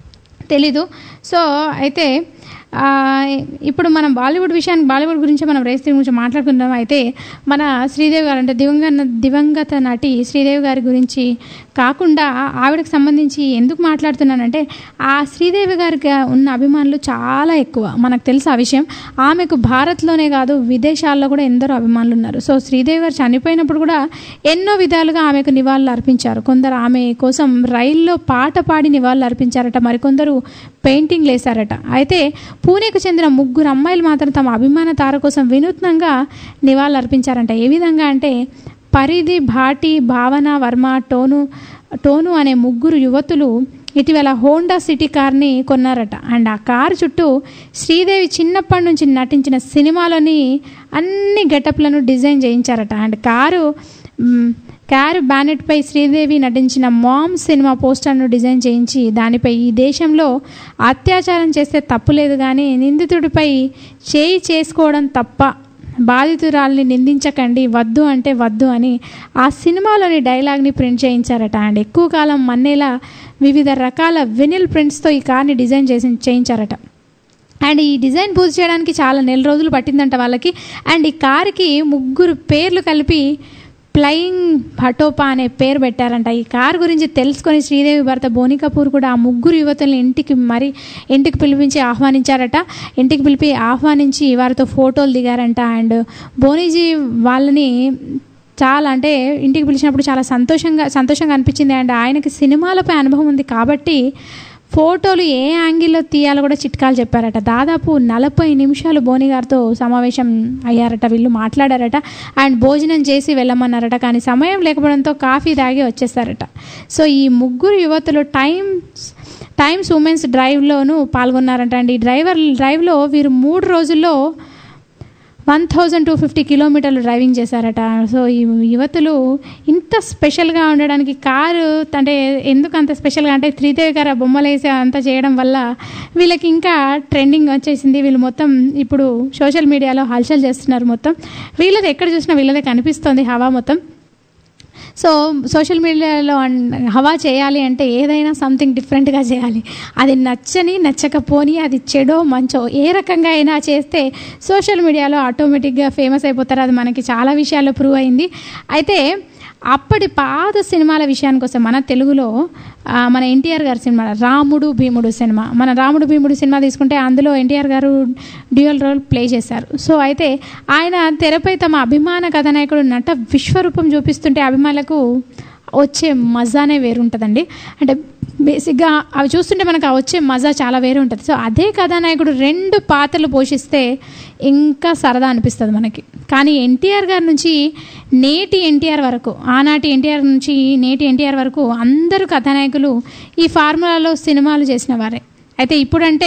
తెలీదు సో అయితే ఆ, ఇప్పుడు మనం బాలీవుడ్ విషయానికి బాలీవుడ్ గురించి మనం రేస్ గురించి మాట్లాడుకుందాం అయితే మన శ్రీదేవి గారు అంటే దివంగత దివంగత నటి శ్రీదేవి గారి గురించి కాకుండా ఆవిడకి సంబంధించి ఎందుకు మాట్లాడుతున్నానంటే ఆ శ్రీదేవి గారికి ఉన్న అభిమానులు చాలా ఎక్కువ మనకు తెలుసు ఆ విషయం ఆమెకు భారత్లోనే కాదు విదేశాల్లో కూడా ఎందరో అభిమానులు ఉన్నారు సో శ్రీదేవి గారు చనిపోయినప్పుడు కూడా ఎన్నో విధాలుగా ఆమెకు నివాళులు అర్పించారు కొందరు ఆమె కోసం రైల్లో పాట పాడి నివాళులు అర్పించారట మరికొందరు పెయింటింగ్లు వేశారట అయితే పూణేకు చెందిన ముగ్గురు అమ్మాయిలు మాత్రం తమ అభిమాన తార కోసం వినూత్నంగా నివాళులు అర్పించారంట ఏ విధంగా అంటే పరిధి భాటి భావన వర్మ టోను టోను అనే ముగ్గురు యువతులు ఇటీవల హోండా సిటీ కార్ని కొన్నారట అండ్ ఆ కారు చుట్టూ శ్రీదేవి చిన్నప్పటి నుంచి నటించిన సినిమాలోని అన్ని గెటప్లను డిజైన్ చేయించారట అండ్ కారు మ్, కారు బ్యానెట్పై శ్రీదేవి నటించిన మామ్ సినిమా పోస్టర్ను డిజైన్ చేయించి దానిపై ఈ దేశంలో అత్యాచారం చేస్తే తప్పు లేదు కానీ నిందితుడిపై చేయి చేసుకోవడం తప్ప బాధితురాల్ని నిందించకండి వద్దు అంటే వద్దు అని ఆ సినిమాలోని డైలాగ్ని ప్రింట్ చేయించారట అండ్ ఎక్కువ కాలం మన్నేలా వివిధ రకాల వినిల్ ప్రింట్స్తో ఈ కార్ని డిజైన్ చేసి చేయించారట అండ్ ఈ డిజైన్ పూర్తి చేయడానికి చాలా నెల రోజులు పట్టిందంట వాళ్ళకి అండ్ ఈ కార్కి ముగ్గురు పేర్లు కలిపి ఫ్లయింగ్ భటోపా అనే పేరు పెట్టారంట ఈ కార్ గురించి తెలుసుకొని శ్రీదేవి భర్త బోని కపూర్ కూడా ఆ ముగ్గురు యువతుల్ని ఇంటికి మరి ఇంటికి పిలిపించి ఆహ్వానించారట ఇంటికి పిలిపి ఆహ్వానించి వారితో ఫోటోలు దిగారంట అండ్ బోనీజీ వాళ్ళని చాలా అంటే ఇంటికి పిలిచినప్పుడు చాలా సంతోషంగా సంతోషంగా అనిపించింది అండ్ ఆయనకి సినిమాలపై అనుభవం ఉంది కాబట్టి ఫోటోలు ఏ యాంగిల్లో తీయాలో కూడా చిట్కాలు చెప్పారట దాదాపు నలభై నిమిషాలు బోని గారితో సమావేశం అయ్యారట వీళ్ళు మాట్లాడారట అండ్ భోజనం చేసి వెళ్ళమన్నారట కానీ సమయం లేకపోవడంతో కాఫీ తాగి వచ్చేసారట సో ఈ ముగ్గురు యువతులు టైమ్స్ టైమ్స్ ఉమెన్స్ డ్రైవ్లోనూ పాల్గొన్నారంట అండి ఈ డ్రైవర్ డ్రైవ్లో వీరు మూడు రోజుల్లో వన్ థౌజండ్ టూ ఫిఫ్టీ కిలోమీటర్లు డ్రైవింగ్ చేశారట సో ఈ యువతులు ఇంత స్పెషల్గా ఉండడానికి కారు అంటే ఎందుకు అంత స్పెషల్గా అంటే శ్రీదేవి గారు ఆ బొమ్మలు వేసి అంతా చేయడం వల్ల వీళ్ళకి ఇంకా ట్రెండింగ్ వచ్చేసింది వీళ్ళు మొత్తం ఇప్పుడు సోషల్ మీడియాలో హల్చల్ చేస్తున్నారు మొత్తం వీళ్ళది ఎక్కడ చూసినా వీళ్ళదే కనిపిస్తుంది హవా మొత్తం సో సోషల్ మీడియాలో అన్- హవా చేయాలి అంటే ఏదైనా సంథింగ్ డిఫరెంట్గా చేయాలి అది నచ్చని నచ్చకపోని అది చెడో మంచో ఏ రకంగా అయినా చేస్తే సోషల్ మీడియాలో ఆటోమేటిక్గా ఫేమస్ అయిపోతారు అది మనకి చాలా విషయాల్లో ప్రూవ్ అయింది అయితే అప్పటి పాత సినిమాల విషయానికి వస్తే మన తెలుగులో ఆ, మన ఎన్టీఆర్ గారి సినిమా రాముడు భీముడు సినిమా మన రాముడు భీముడు సినిమా తీసుకుంటే అందులో NTR garu dual role play చేశారు సో అయితే ఆయన తెరపై తమ అభిమాన కథానాయకుడు నట విశ్వరూపం చూపిస్తుంటే అభిమానులకు వచ్చే మజానే వేరుంటుందండి అంటే బేసిక్గా అవి చూస్తుంటే మనకు ఆ వచ్చే మజా చాలా వేరే ఉంటుంది సో అదే కథానాయకుడు రెండు పాత్రలు పోషిస్తే ఇంకా సరదా అనిపిస్తుంది మనకి కానీ ఎన్టీఆర్ గారి నుంచి నేటి ఎన్టీఆర్ వరకు ఆనాటి ఎన్టీఆర్ నుంచి నేటి ఎన్టీఆర్ వరకు అందరూ కథానాయకులు ఈ ఫార్ములాలో సినిమాలు చేసిన వారే అయితే ఇప్పుడంటే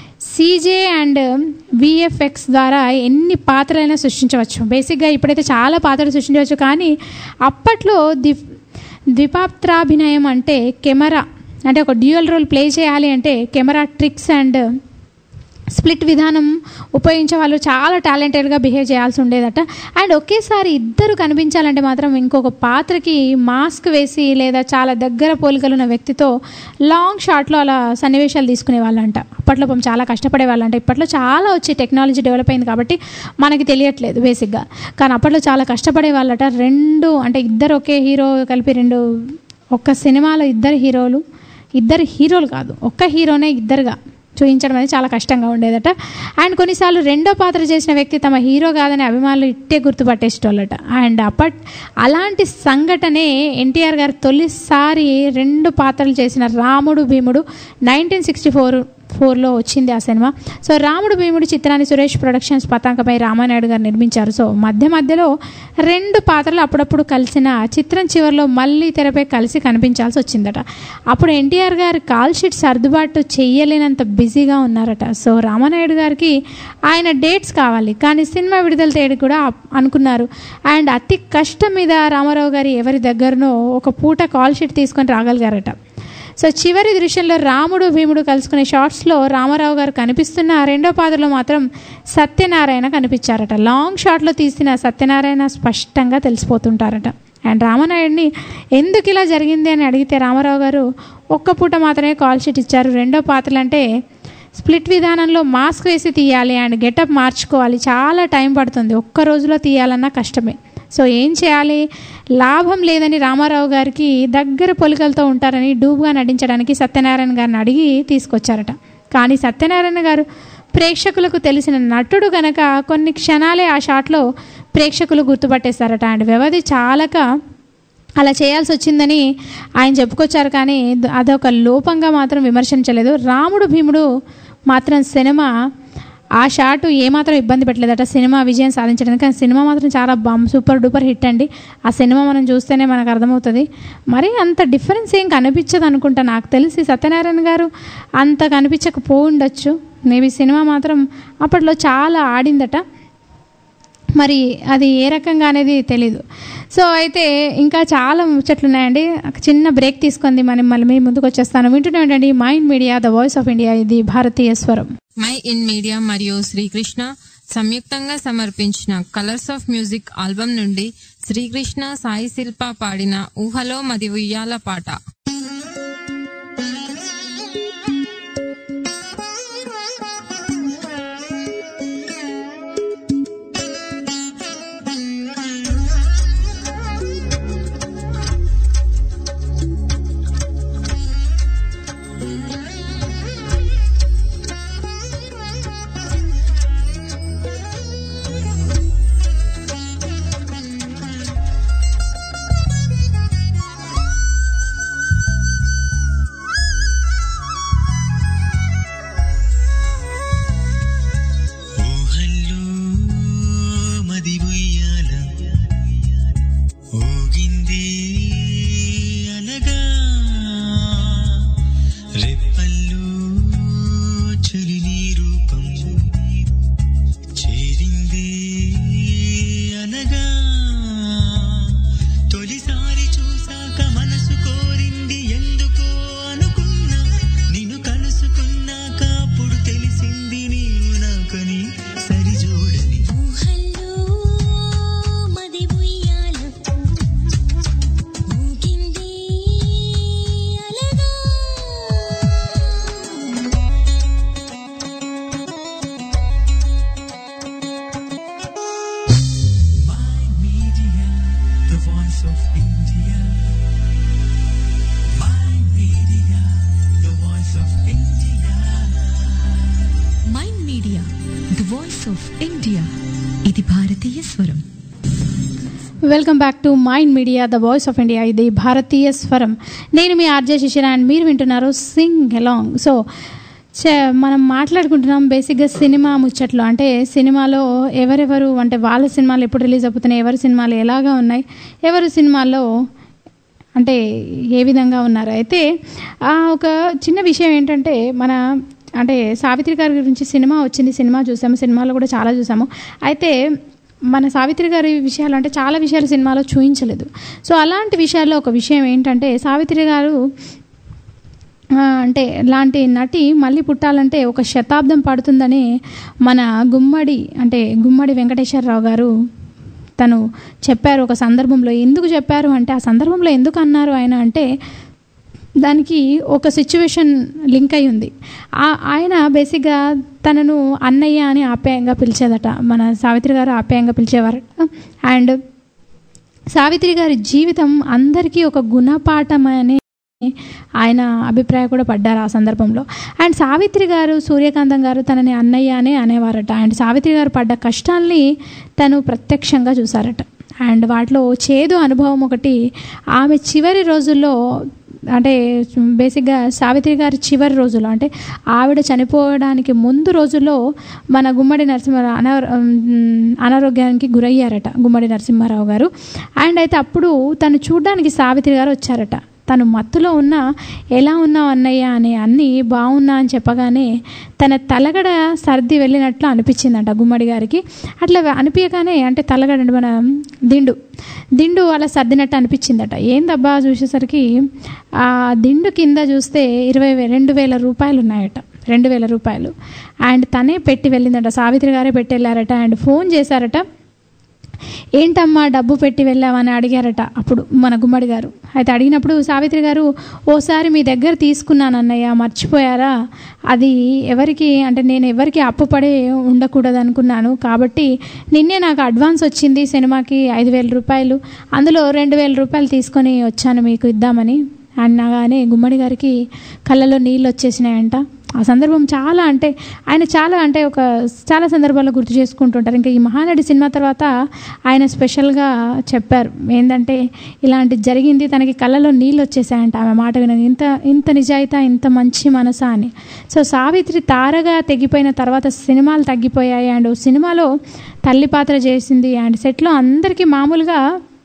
సీజే అండ్ విఎఫ్ఎక్స్ ద్వారా ఎన్ని పాత్రలైనా సృష్టించవచ్చు బేసిక్గా ఇప్పుడైతే చాలా పాత్రలు సృష్టించవచ్చు కానీ అప్పట్లో ది ద్విపాత్రాభినయం అంటే కెమెరా అంటే ఒక డ్యూయల్ రోల్ ప్లే చేయాలి అంటే కెమెరా ట్రిక్స్ అండ్ స్ప్లిట్ విధానం ఉపయోగించే వాళ్ళు చాలా టాలెంటెడ్గా బిహేవ్ చేయాల్సి ఉండేదట అండ్ ఒకేసారి ఇద్దరు కనిపించాలంటే మాత్రం ఇంకొక పాత్రకి మాస్క్ వేసి లేదా చాలా దగ్గర పోలికలు ఉన్న వ్యక్తితో లాంగ్ షాట్లో అలా సన్నివేశాలు తీసుకునే వాళ్ళంట అప్పట్లో పాపం చాలా కష్టపడే వాళ్ళంట ఇప్పట్లో చాలా వచ్చి టెక్నాలజీ డెవలప్ అయింది కాబట్టి మనకి తెలియట్లేదు బేసిక్గా కానీ అప్పట్లో చాలా కష్టపడే వాళ్ళట రెండు అంటే ఇద్దరు ఒకే హీరో కలిపి రెండు ఒక్క సినిమాలో ఇద్దరు హీరోలు ఇద్దరు హీరోలు కాదు ఒక్క హీరోనే ఇద్దరుగా చూపించడం అనేది చాలా కష్టంగా ఉండేదట అండ్ కొన్నిసార్లు రెండో పాత్ర చేసిన వ్యక్తి తమ హీరో కాదని అభిమానులు ఇట్టే గుర్తుపట్టేసేటోళ్ళట అండ్ అప్పట్ అలాంటి సంఘటనే ఎన్టీఆర్ గారు తొలిసారి రెండు పాత్రలు చేసిన రాముడు భీముడు నైన్టీన్ సిక్స్టీ ఫోర్ ఫోర్లో వచ్చింది ఆ సినిమా సో రాముడు భీముడు చిత్రాన్ని సురేష్ ప్రొడక్షన్స్ పతాకపై రామానాయుడు గారు నిర్మించారు సో మధ్య మధ్యలో రెండు పాత్రలు అప్పుడప్పుడు కలిసిన చిత్రం చివరిలో మళ్ళీ తెరపై కలిసి కనిపించాల్సి వచ్చిందట అప్పుడు ఎన్టీఆర్ గారు కాల్ షీట్ సర్దుబాటు చేయలేనంత బిజీగా ఉన్నారట సో రామానాయుడు గారికి ఆయన డేట్స్ కావాలి కానీ సినిమా విడుదల తేదీ కూడా అప్- అనుకున్నారు అండ్ అతి కష్టం మీద రామారావు గారి ఎవరి దగ్గరనో ఒక పూట కాల్ షీట్ తీసుకొని రాగలిగారట సో చివరి దృశ్యంలో రాముడు భీముడు కలుసుకునే షార్ట్స్లో రామారావు గారు కనిపిస్తున్న ఆ రెండో పాత్రలో మాత్రం సత్యనారాయణ కనిపించారట లాంగ్ షాట్లో తీసిన సత్యనారాయణ స్పష్టంగా తెలిసిపోతుంటారట అండ్ రామనాయుడిని ఎందుకు ఇలా జరిగింది అని అడిగితే రామారావు గారు ఒక్క పూట మాత్రమే కాల్ షీట్ ఇచ్చారు రెండో పాత్రలు అంటే స్ప్లిట్ విధానంలో మాస్క్ వేసి తీయాలి అండ్ గెటప్ మార్చుకోవాలి చాలా టైం పడుతుంది ఒక్క రోజులో తీయాలన్నా కష్టమే సో ఏం చేయాలి లాభం లేదని రామారావు గారికి దగ్గర పొలికలతో ఉంటారని డూబ్గా నటించడానికి సత్యనారాయణ గారిని అడిగి తీసుకొచ్చారట కానీ సత్యనారాయణ గారు ప్రేక్షకులకు తెలిసిన నటుడు గనక కొన్ని క్షణాలే ఆ షాట్లో ప్రేక్షకులు గుర్తుపట్టేశారట అండ్ వ్యవధి చాలక అలా చేయాల్సి వచ్చిందని ఆయన చెప్పుకొచ్చారు కానీ ద- అదొక లోపంగా మాత్రం విమర్శించలేదు రాముడు భీముడు మాత్రం సినిమా ఆ షాటు ఏమాత్రం ఇబ్బంది పెట్టలేదట సినిమా విజయం సాధించడానికి కానీ సినిమా మాత్రం చాలా బమ్ సూపర్ డూపర్ హిట్ అండి ఆ సినిమా మనం చూస్తేనే మనకు అర్థమవుతుంది మరి అంత డిఫరెన్స్ ఏం కనిపించదు అనుకుంటా నాకు తెలిసి సత్యనారాయణ గారు అంత కనిపించకపో ఉండొచ్చు మేబీ సినిమా మాత్రం అప్పట్లో చాలా ఆడిందట మరి అది ఏ రకంగా అనేది తెలీదు సో అయితే ఇంకా చాలా ముచ్చట్లు ఉన్నాయండి ఒక చిన్న బ్రేక్ తీసుకుంది మనం మళ్ళీ మీ ముందుకు వచ్చేస్తాను వింటూనే ఉండండి mind media the voice of India ఇది భారతీయ స్వరం మై ఇన్ మీడియా మరియు శ్రీకృష్ణ సంయుక్తంగా సమర్పించిన కలర్స్ ఆఫ్ మ్యూజిక్ ఆల్బమ్ నుండి శ్రీకృష్ణ సాయి శిల్ప పాడిన ఊహలో మది ఉయ్యాల పాట ఊహల్లో మది ఉయ్యాల ఊగిందే అనగా రెప్పల్లో చలి నీ రూపం చేరిందే అనగా తొలిసారి చూసాక మనసు కోరింది ఎందుకో అనుకున్నా నిన్ను కలుసుకున్నాక అప్పుడు తెలిసింది నీవు నాకని సరిజోడని ఊహల్లో మది ఉయ్యాల ఊగింది అలగా Mind Media, the voice of India. Mind Media, the voice of India. Mind media the voice of India ఇది భారతీయ స్వరం welcome back to mind media the voice of India ఇది భారతీయ స్వరం నేను మీ ఆర్జే శిశిర అండ్ మీరు వింటున్నారు సింగ్ ఎలాంగ్ సో చ- మనం మాట్లాడుకుంటున్నాం బేసిక్గా సినిమా ముచ్చట్లు అంటే సినిమాలో ఎవరెవరు అంటే వాళ్ళ సినిమాలు ఎప్పుడు రిలీజ్ అవుతున్నాయి ఎవరి సినిమాలు ఎలాగా ఉన్నాయి ఎవరి సినిమాల్లో అంటే ఏ విధంగా ఉన్నారు అయితే ఆ, ఒక చిన్న విషయం ఏంటంటే మన అంటే సావిత్రి గారి గురించి సినిమా వచ్చింది సినిమా చూసాము సినిమాలో కూడా చాలా చూసాము అయితే మన సావిత్రి గారి విషయాలు అంటే చాలా విషయాలు సినిమాలో చూపించలేదు సో అలాంటి విషయాల్లో ఒక విషయం ఏంటంటే సావిత్రి గారు ఆ, అంటే లాంటి నటి మళ్ళీ పుట్టాలంటే ఒక శతాబ్దం పడుతుందని మన గుమ్మడి అంటే గుమ్మడి వెంకటేశ్వరరావు గారు తను చెప్పారు ఒక సందర్భంలో ఎందుకు చెప్పారు అంటే ఆ సందర్భంలో ఎందుకు అన్నారు ఆయన అంటే దానికి ఒక సిచ్యువేషన్ లింక్ అయి ఉంది ఆ- ఆయన బేసిక్గా తనను అన్నయ్య అని ఆప్యాయంగా పిలిచేదట మన సావిత్రి గారు ఆప్యాయంగా పిలిచేవారట అండ్ సావిత్రి గారి జీవితం అందరికీ ఒక గుణపాఠం అని ఆయన అభిప్రాయం కూడా పడ్డారు ఆ సందర్భంలో అండ్ సావిత్రి గారు సూర్యకాంతం గారు తనని అన్నయ్య అనే అనేవారట అండ్ సావిత్రి గారు పడ్డ కష్టాల్ని తను ప్రత్యక్షంగా చూసారట అండ్ వాటిలో చేదు అనుభవం ఒకటి ఆమె చివరి రోజుల్లో అంటే బేసిక్గా సావిత్రి గారి చివరి రోజుల్లో అంటే ఆవిడ చనిపోవడానికి ముందు రోజుల్లో మన గుమ్మడి నరసింహారావు అనారో అనారోగ్యానికి గురయ్యారట గుమ్మడి నరసింహారావు గారు అండ్ అయితే అప్పుడు తను చూడ్డానికి సావిత్రి గారు వచ్చారట తను మత్తులో ఉన్న ఎలా ఉన్నావు అన్నయ్య అని అన్నీ బాగున్నా అని చెప్పగానే తన తలగడ సర్ది వెళ్ళినట్లు అనిపించిందంట గుమ్మడి గారికి అట్లా అనిపించగానే అంటే తలగడ అంటే మన దిండు దిండు అలా సర్దినట్టు అనిపించిందట ఏందబ్బా చూసేసరికి ఆ దిండు కింద చూస్తే ఇరవై వే- రెండు వేల రూపాయలు ఉన్నాయట రెండు వేల రూపాయలు అండ్ తనే పెట్టి వెళ్ళిందట సావిత్రి గారే పెట్టి వెళ్ళారట అండ్ ఫోన్ చేశారట ఏంటమ్మా డబ్బు పెట్టి వెళ్ళావని అడిగారట అప్పుడు మన గుమ్మడి గారు అయితే అడిగినప్పుడు సావిత్రి గారు ఓసారి మీ దగ్గర తీసుకున్నాను అన్నయ్య మర్చిపోయారా అది ఎవరికి అంటే నేను ఎవరికి అప్పు పడే ఉండకూడదు అనుకున్నాను కాబట్టి నిన్నే నాకు అడ్వాన్స్ వచ్చింది సినిమాకి ఐదు వేల రూపాయలు అందులో రెండు వేల రూపాయలు తీసుకొని వచ్చాను మీకు ఇద్దామని అనగానే గుమ్మడి గారికి కళ్ళలో నీళ్ళు వచ్చేసినాయంట ఆ సందర్భం చాలా అంటే ఆయన చాలా అంటే ఒక చాలా సందర్భాల్లో గుర్తు చేసుకుంటుంటారు ఇంకా ఈ మహానటి సినిమా తర్వాత ఆయన స్పెషల్గా చెప్పారు ఏంటంటే ఇలాంటి జరిగింది తనకి కళ్ళలో నీళ్ళు వచ్చేసాయంట ఆమె మాట విన ఇంత ఇంత నిజాయితీ ఇంత మంచి మనసా అని సో సావిత్రి తారగా తెగిపోయిన తర్వాత సినిమాలు తగ్గిపోయాయి అండ్ సినిమాలో తల్లి పాత్ర చేసింది అండ్ సెట్లో అందరికీ మామూలుగా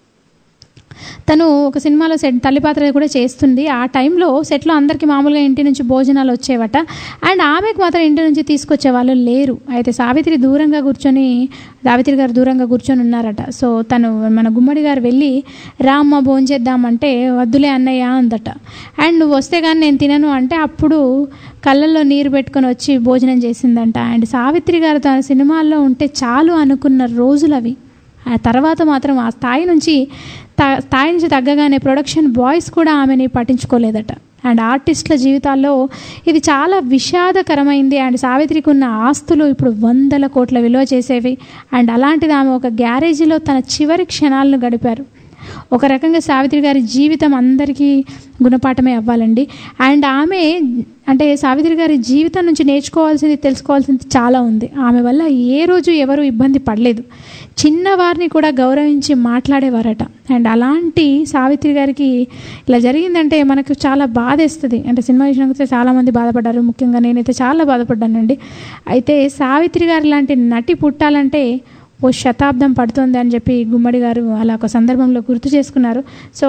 తను ఒక సినిమాలో సెట్ తల్లి పాత్ర కూడా చేస్తుంది ఆ టైంలో సెట్లో అందరికీ మామూలుగా ఇంటి నుంచి భోజనాలు వచ్చేవట అండ్ ఆమెకు మాత్రం ఇంటి నుంచి తీసుకొచ్చే వాళ్ళు లేరు అయితే సావిత్రి దూరంగా కూర్చొని సావిత్రి గారు దూరంగా కూర్చొని ఉన్నారట సో తను మన గుమ్మడి గారు వెళ్ళి రామ్మ భోంచేద్దామంటే వద్దులే అన్నయ్య అందట అండ్ నువ్వు వస్తే కానీ నేను తినను అంటే అప్పుడు కళ్ళల్లో నీరు పెట్టుకొని వచ్చి భోజనం చేసిందంట అండ్ సావిత్రి గారు తన సినిమాల్లో ఉంటే చాలు అనుకున్న రోజులు అవి ఆ తర్వాత మాత్రం ఆ స్థాయి నుంచి త- స్థాయి నుంచి తగ్గగానే ప్రొడక్షన్ బాయ్స్ కూడా ఆమెని పట్టించుకోలేదట అండ్ ఆర్టిస్టుల జీవితాల్లో ఇది చాలా విషాదకరమైంది అండ్ సావిత్రికి ఉన్న ఆస్తులు ఇప్పుడు వందల కోట్ల విలువ చేసేవి అండ్ అలాంటిది ఆమె ఒక గ్యారేజీలో తన చివరి క్షణాలను గడిపారు ఒక రకంగా సావిత్రి గారి జీవితం అందరికీ గుణపాఠమే అవ్వాలండి అండ్ ఆమె అంటే సావిత్రి గారి జీవితం నుంచి నేర్చుకోవాల్సింది తెలుసుకోవాల్సింది చాలా ఉంది ఆమె వల్ల ఏ రోజు ఎవరు ఇబ్బంది పడలేదు చిన్నవారిని కూడా గౌరవించి మాట్లాడేవారట అండ్ అలాంటి సావిత్రి గారికి ఇలా జరిగిందంటే మనకు చాలా బాధేస్తుంది అంటే సినిమా విషయానికి వస్తే చాలామంది బాధపడ్డారు ముఖ్యంగా నేనైతే చాలా బాధపడ్డానండి అయితే సావిత్రి గారి లాంటి నటి పుట్టాలంటే ఓ శతాబ్దం పడుతుంది అని చెప్పి గుమ్మడి గారు అలా ఒక సందర్భంలో గుర్తు చేసుకున్నారు సో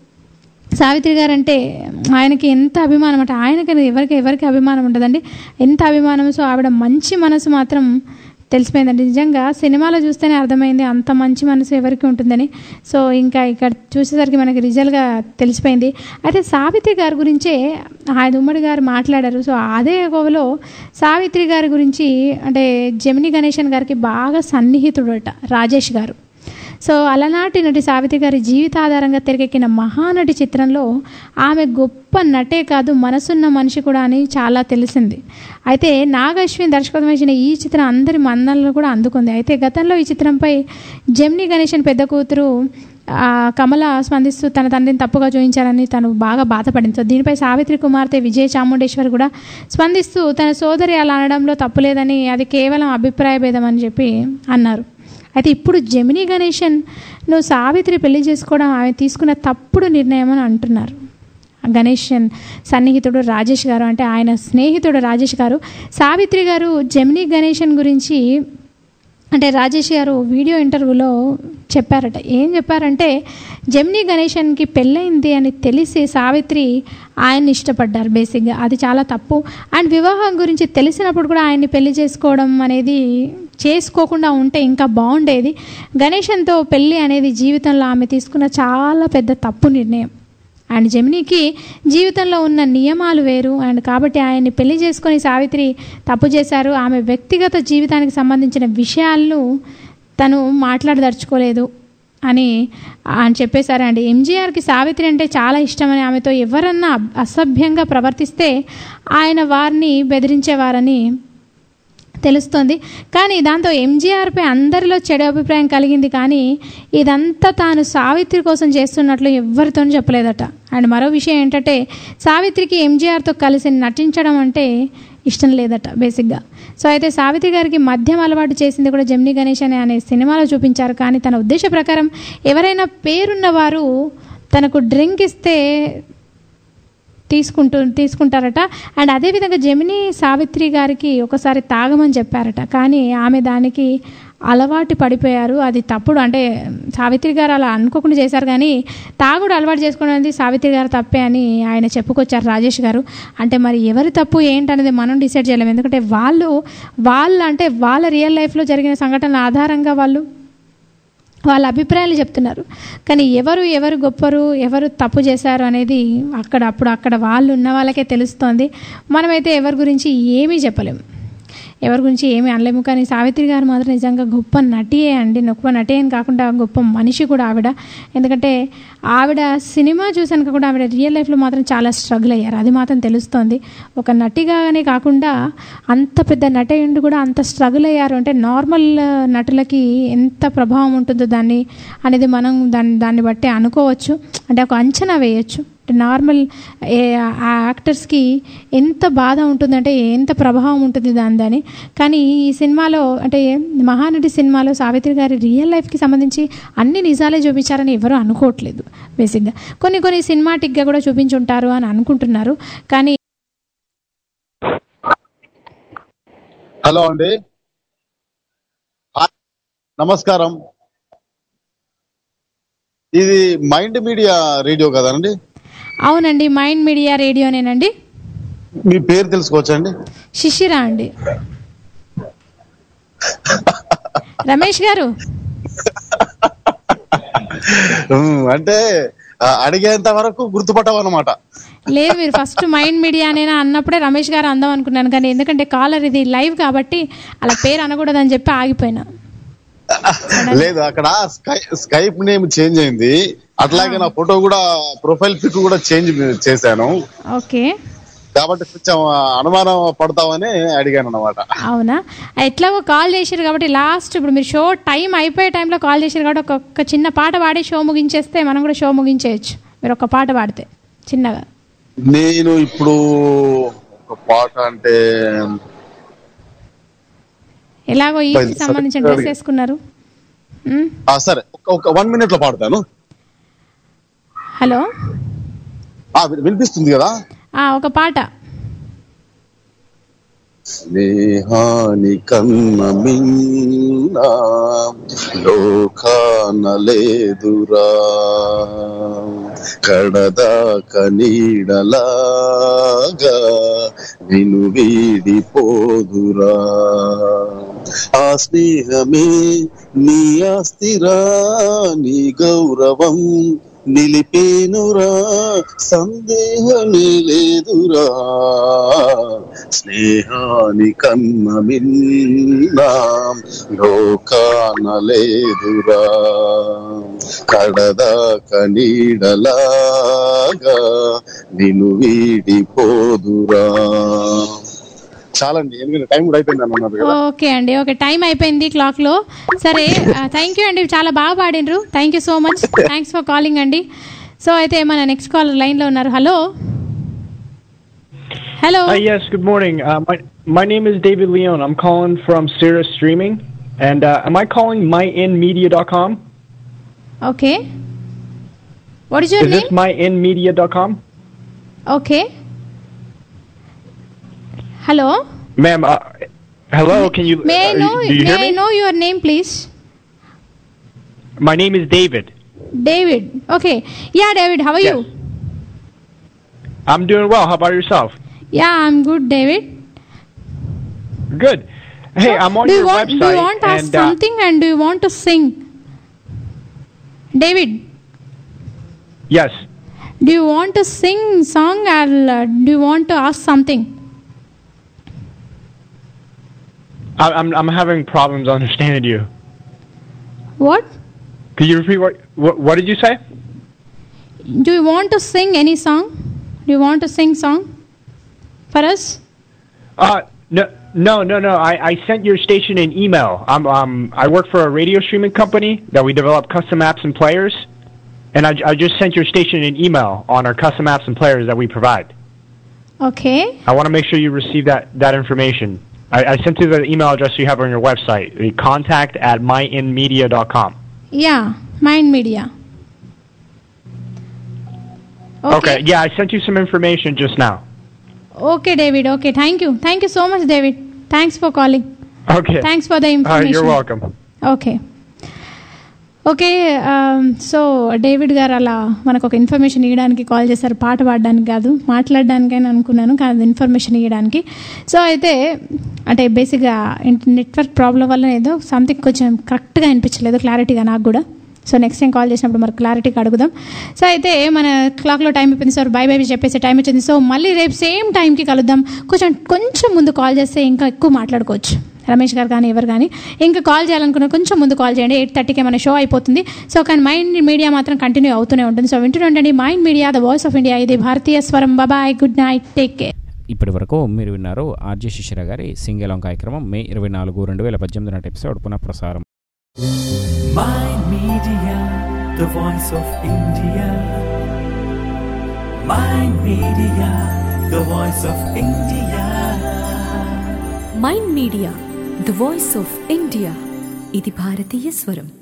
సావిత్రి గారు అంటే ఆయనకి ఎంత అభిమానం అంటే ఆయనకి ఎవరికి ఎవరికి అభిమానం ఉంటుందండి ఎంత అభిమానం సో ఆవిడ మంచి మనసు మాత్రం తెలిసిపోయిందండి నిజంగా సినిమాలో చూస్తేనే అర్థమైంది అంత మంచి మనసు ఎవరికి ఉంటుందని సో ఇంకా ఇక్కడ చూసేసరికి మనకి రిజల్ట్గా తెలిసిపోయింది అయితే సావిత్రి గారి గురించే ఆయన ఉమ్మడి గారు మాట్లాడారు సో అదే కోవలో సావిత్రి గారి గురించి అంటే జమిని గణేశన్ గారికి బాగా సన్నిహితుడట రాజేష్ గారు సో అలనాటి నటి సావిత్రి గారి జీవిత ఆధారంగా తెరకెక్కిన మహానటి చిత్రంలో ఆమె గొప్ప నటే కాదు మనసున్న మనిషి కూడా అని చాలా తెలిసింది అయితే నాగశ్విన్ దర్శకత్వం వహించిన ఈ చిత్రం అందరి మన్నలను కూడా అందుకుంది అయితే గతంలో ఈ చిత్రంపై జెమ్ని గణేశన్ పెద్ద కూతురు ఆ, కమల స్పందిస్తూ తన తండ్రిని తప్పుగా చూపించారని తను బాగా బాధపడింది సో దీనిపై సావిత్రి కుమార్తె విజయ చాముండేశ్వర్ కూడా స్పందిస్తూ తన సోదరి అలా అనడంలో తప్పులేదని అది కేవలం అభిప్రాయ భేదం అని చెప్పి అన్నారు అయితే ఇప్పుడు జమినీ గణేశన్ నువ్వు సావిత్రి పెళ్లి చేసుకోవడం ఆమె తీసుకున్న తప్పుడు నిర్ణయం అని అంటున్నారు గణేశన్ సన్నిహితుడు రాజేష్ గారు అంటే ఆయన స్నేహితుడు రాజేష్ గారు సావిత్రి గారు జమినీ గణేశన్ గురించి అంటే రాజేష్ గారు వీడియో ఇంటర్వ్యూలో చెప్పారట ఏం చెప్పారంటే జమినీ గణేశన్కి పెళ్ళైంది అని తెలిసి సావిత్రి ఆయన్ని ఇష్టపడ్డారు బేసిక్గా అది చాలా తప్పు అండ్ వివాహం గురించి తెలిసినప్పుడు కూడా ఆయన్ని పెళ్లి చేసుకోవడం అనేది చేసుకోకుండా ఉంటే ఇంకా బాగుండేది గణేశన్తో పెళ్ళి అనేది జీవితంలో ఆమె తీసుకున్న చాలా పెద్ద తప్పు నిర్ణయం అండ్ జమినీకి జీవితంలో ఉన్న నియమాలు వేరు అండ్ కాబట్టి ఆయన్ని పెళ్లి చేసుకొని సావిత్రి తప్పు చేశారు ఆమె వ్యక్తిగత జీవితానికి సంబంధించిన విషయాలను తను మాట్లాడదలుచుకోలేదు అని అని చెప్పేశారండి ఎంజీఆర్కి సావిత్రి అంటే చాలా ఇష్టమని ఆమెతో ఎవరన్నా అబ్- అసభ్యంగా ప్రవర్తిస్తే ఆయన వారిని బెదిరించేవారని తెలుస్తుంది కానీ దాంతో ఎంజీఆర్పై అందరిలో చెడు అభిప్రాయం కలిగింది కానీ ఇదంతా తాను సావిత్రి కోసం చేస్తున్నట్లు ఎవ్వరితోనూ చెప్పలేదట అండ్ మరో విషయం ఏంటంటే సావిత్రికి ఎంజీఆర్తో కలిసి నటించడం అంటే ఇష్టం లేదట బేసిక్గా సో అయితే సావిత్రి గారికి మద్యం అలవాటు చేసింది కూడా జమినీ గణేష్ అనే అనే సినిమాలో చూపించారు కానీ తన ఉద్దేశ ప్రకారం ఎవరైనా పేరున్న వారు తనకు డ్రింక్ ఇస్తే తీసుకుంటూ తీసుకుంటారట అండ్ అదేవిధంగా జమిని సావిత్రి గారికి ఒకసారి తాగమని చెప్పారట కానీ ఆమె దానికి అలవాటు పడిపోయారు అది తప్పుడు అంటే సావిత్రి గారు అలా అనుకోకుండా చేశారు కానీ తాగుడు అలవాటు చేసుకోవడం అనేది సావిత్రి గారు తప్పే అని ఆయన చెప్పుకొచ్చారు రాజేష్ గారు అంటే మరి ఎవరి తప్పు ఏంటనేది మనం డిసైడ్ చేయలేము ఎందుకంటే వాళ్ళు వాళ్ళు అంటే వాళ్ళ రియల్ లైఫ్లో జరిగిన సంఘటనల ఆధారంగా వాళ్ళు వాళ్ళ అభిప్రాయాలు చెప్తున్నారు కానీ ఎవరు ఎవరు గొప్పరు ఎవరు తప్పు చేశారు అనేది అక్కడ అప్పుడు అక్కడ వాళ్ళు ఉన్న వాళ్ళకే తెలుస్తోంది మనమైతే ఎవరి గురించి ఏమీ చెప్పలేము ఎవరి గురించి ఏమీ అనలేము కానీ సావిత్రి గారు మాత్రం నిజంగా గొప్ప నటియే అండి గొప్ప నటి అని కాకుండా గొప్ప మనిషి కూడా ఆవిడ ఎందుకంటే ఆవిడ సినిమా చూసాక కూడా ఆవిడ రియల్ లైఫ్లో మాత్రం చాలా స్ట్రగుల్ అయ్యారు అది మాత్రం తెలుస్తోంది ఒక నటిగానే కాకుండా అంత పెద్ద నటి ఉండి కూడా అంత స్ట్రగుల్ అయ్యారు అంటే నార్మల్ నటులకి ఎంత ప్రభావం ఉంటుందో దాన్ని అనేది మనం దాన్ని దాన్ని బట్టి అనుకోవచ్చు అంటే ఒక అంచనా వేయచ్చు అంటే నార్మల్ ఏ ఆ యాక్టర్స్కి ఎంత బాధ ఉంటుందంటే ఎంత ప్రభావం ఉంటుంది దాని దాని కానీ ఈ సినిమాలో అంటే మహానటి సినిమాలో సావిత్రి గారి రియల్ లైఫ్కి సంబంధించి అన్ని నిజాలే చూపించారని ఎవరు అనుకోవట్లేదు బేసిక్గా కొన్ని కొన్ని సినిమాటిక్గా కూడా చూపించుంటారు అని అనుకుంటున్నారు కానీ హలో అండి హాయ్. నమస్కారం ఇది మైండ్ మీడియా రేడియో కదండి అవునండి మైండ్ మీడియా రేడియోనేనండి మీ పేరు తెలుసుకోవచ్చండి శిశిర అండి రమేష్ గారు ఉమ్, అంటే ఆ, అడిగేంత వరకు గుర్తుపట్టవన్నమాట లేదు మీరు ఫస్ట్ మైండ్ మీడియా అనేనా అన్నప్పుడే రమేష్ గారు అందాం అనుకున్నాను కానీ ఎందుకంటే కాలర్ ఇది లైవ్ కాబట్టి అలా పేరు అనకూడదని చెప్పి ఆగిపోయినా లేదు అక్కడ స్కై స్కైప్ నేమ్ చేంజ్ అయింది అట్లాగే నా ఫోటో కూడా ప్రొఫైల్ పిక్ కూడా చేంజ్ చేశాను ఓకే కాబట్టి కొంచెం అనుమానం పడతామని అడిగాను అనమాట అవునా ఎట్లాగో కాల్ చేశారు కాబట్టి లాస్ట్ ఇప్పుడు మీరు షో టైం అయిపోయే టైంలో కాల్ చేశారు కాబట్టి ఒక ఒక్క చిన్న పాట పాడి షో ముగించేస్తే మనం కూడా షో ముగించేయచ్చు మీరు ఒక పాట పాడితే చిన్నగా నేను ఇప్పుడు ఒక పాట అంటే ఎలాగో ఈ పది సంబంధించిన సెకండ్లు డ్రెస్ వేసుకున్నారు ఉమ్, ఆ, సరే ఒక ఒక వన్ మినిట్ లో పాడతాను హలో ఆ, వి- వినిపిస్తుంది కదా ఆ, ఒక పాట స్నేహాని కన్న మిన్నా లోకాన లేదురా కడదాక నీడలాగా నిన్ను వీడిపోదురా ఆ స్నేహమే నీ ఆస్తిరా నీ గౌరవం నిలిపేనురా సందేహమే లేదురా స్నేహాని కన్న మిన్నా లోకాన లేదురా కడదాక నీడలాగా నిన్ను వీడిపోదురా చాలండి ఎందుకంటే టైం కూడా అయిపోయింది అన్నారు కదా ఓకే అండి ఓకే టైం అయిపోయింది క్లాక్లో సరే థ్యాంక్ యూ అండి చాలా బాగా పాడినరు thank you so much thanks for calling అండి సో అయితే మన నెక్స్ట్ కాల్ లైన్లో ఉన్నారు hello hello Hi, yes, good morning. Uh, my, my name is David Leon. I'm calling from Sirius Streaming. And uh, am I calling myinmedia.com? Okay what is your Is this name myinmedia.com? Okay hello Ma'am, uh, hello, can you, may I uh, no do you may hear I me? No your name please My name is David. David okay yeah David how you Yes. I'm doing well. How about yourself? Yeah I'm good David Good. Hey, I'm on do your you want, website. Do you want to ask and, uh, something and do you want to sing? David, yes. do you want to sing song or uh, do you want to ask something? I, I'm, I'm having problems understanding you. What? Could you repeat what, what, what did you say? Do you want to sing any song? Do you want to sing song for us? Uh, no, no, no, no. I, I sent your station an email. I'm, um, I work for a radio streaming company that we develop custom apps and players, and I, I just sent your station an email on our custom apps and players that we provide. Okay. I want to make sure you receive that, that information. I, I sent you the email address you have on your website, the contact at myinmedia.com. Yeah, Mind Media. Okay. yeah, I sent you some information just now. Okay, David. Okay, thank you. Thank you so much, David. Thanks for calling. Okay. Thanks for the Uh, information. you're welcome. Okay okay so David garu అలా మనకు ఒక information ఇవ్వడానికి call చేశారు పాట పాడడానికి కాదు మాట్లాడడానికైనా అనుకున్నాను కానీ ఇన్ఫర్మేషన్ ఇవ్వడానికి సో అయితే అంటే బేసిక్గా నెట్వర్క్ ప్రాబ్లం వల్ల ఏదో సంథింగ్ కొంచెం కరెక్ట్గా అనిపించలేదు క్లారిటీగా నాకు కూడా సో నెక్స్ట్ టైం కాల్ చేసినప్పుడు మరి క్లారిటీగా అడుగుదాం సో అయితే మన క్లాక్లో టైం అయిపోయింది సార్ బై బై చెప్పేసి టైం వచ్చింది సో మళ్ళీ రేపు సేమ్ టైంకి కలుద్దాం కొంచెం కొంచెం ముందు కాల్ చేస్తే ఇంకా ఎక్కువ మాట్లాడుకోవచ్చు రమేష్ గారు కానీ ఎవరు కానీ ఇంకా కాల్ చేయాలనుకున్న కొంచెం ముందు కాల్ చేయండి ఎయిట్ థర్టీకి మన షో అయిపోతుంది సో కానీ మైండ్ మీడియా మాత్రం కంటిన్యూ అవుతూనే ఉంటుంది సో వింటూనే ఉండండి mind media the voice of India ఇది భారతీయ స్వరం bye good night take care ఇప్పటి వరకు మీరు విన్నారు ఆర్జే శిశిర గారి సింగేలం కార్యక్రమం మే ఇరవై నాలుగు రెండు వేల పద్దెనిమిది నాటి ఎపిసోడ్ పునఃప్రసారం Mind Media, the voice of India. Mind Media, the voice of India. Mind media the voice of India ఇది భారతీయ స్వరం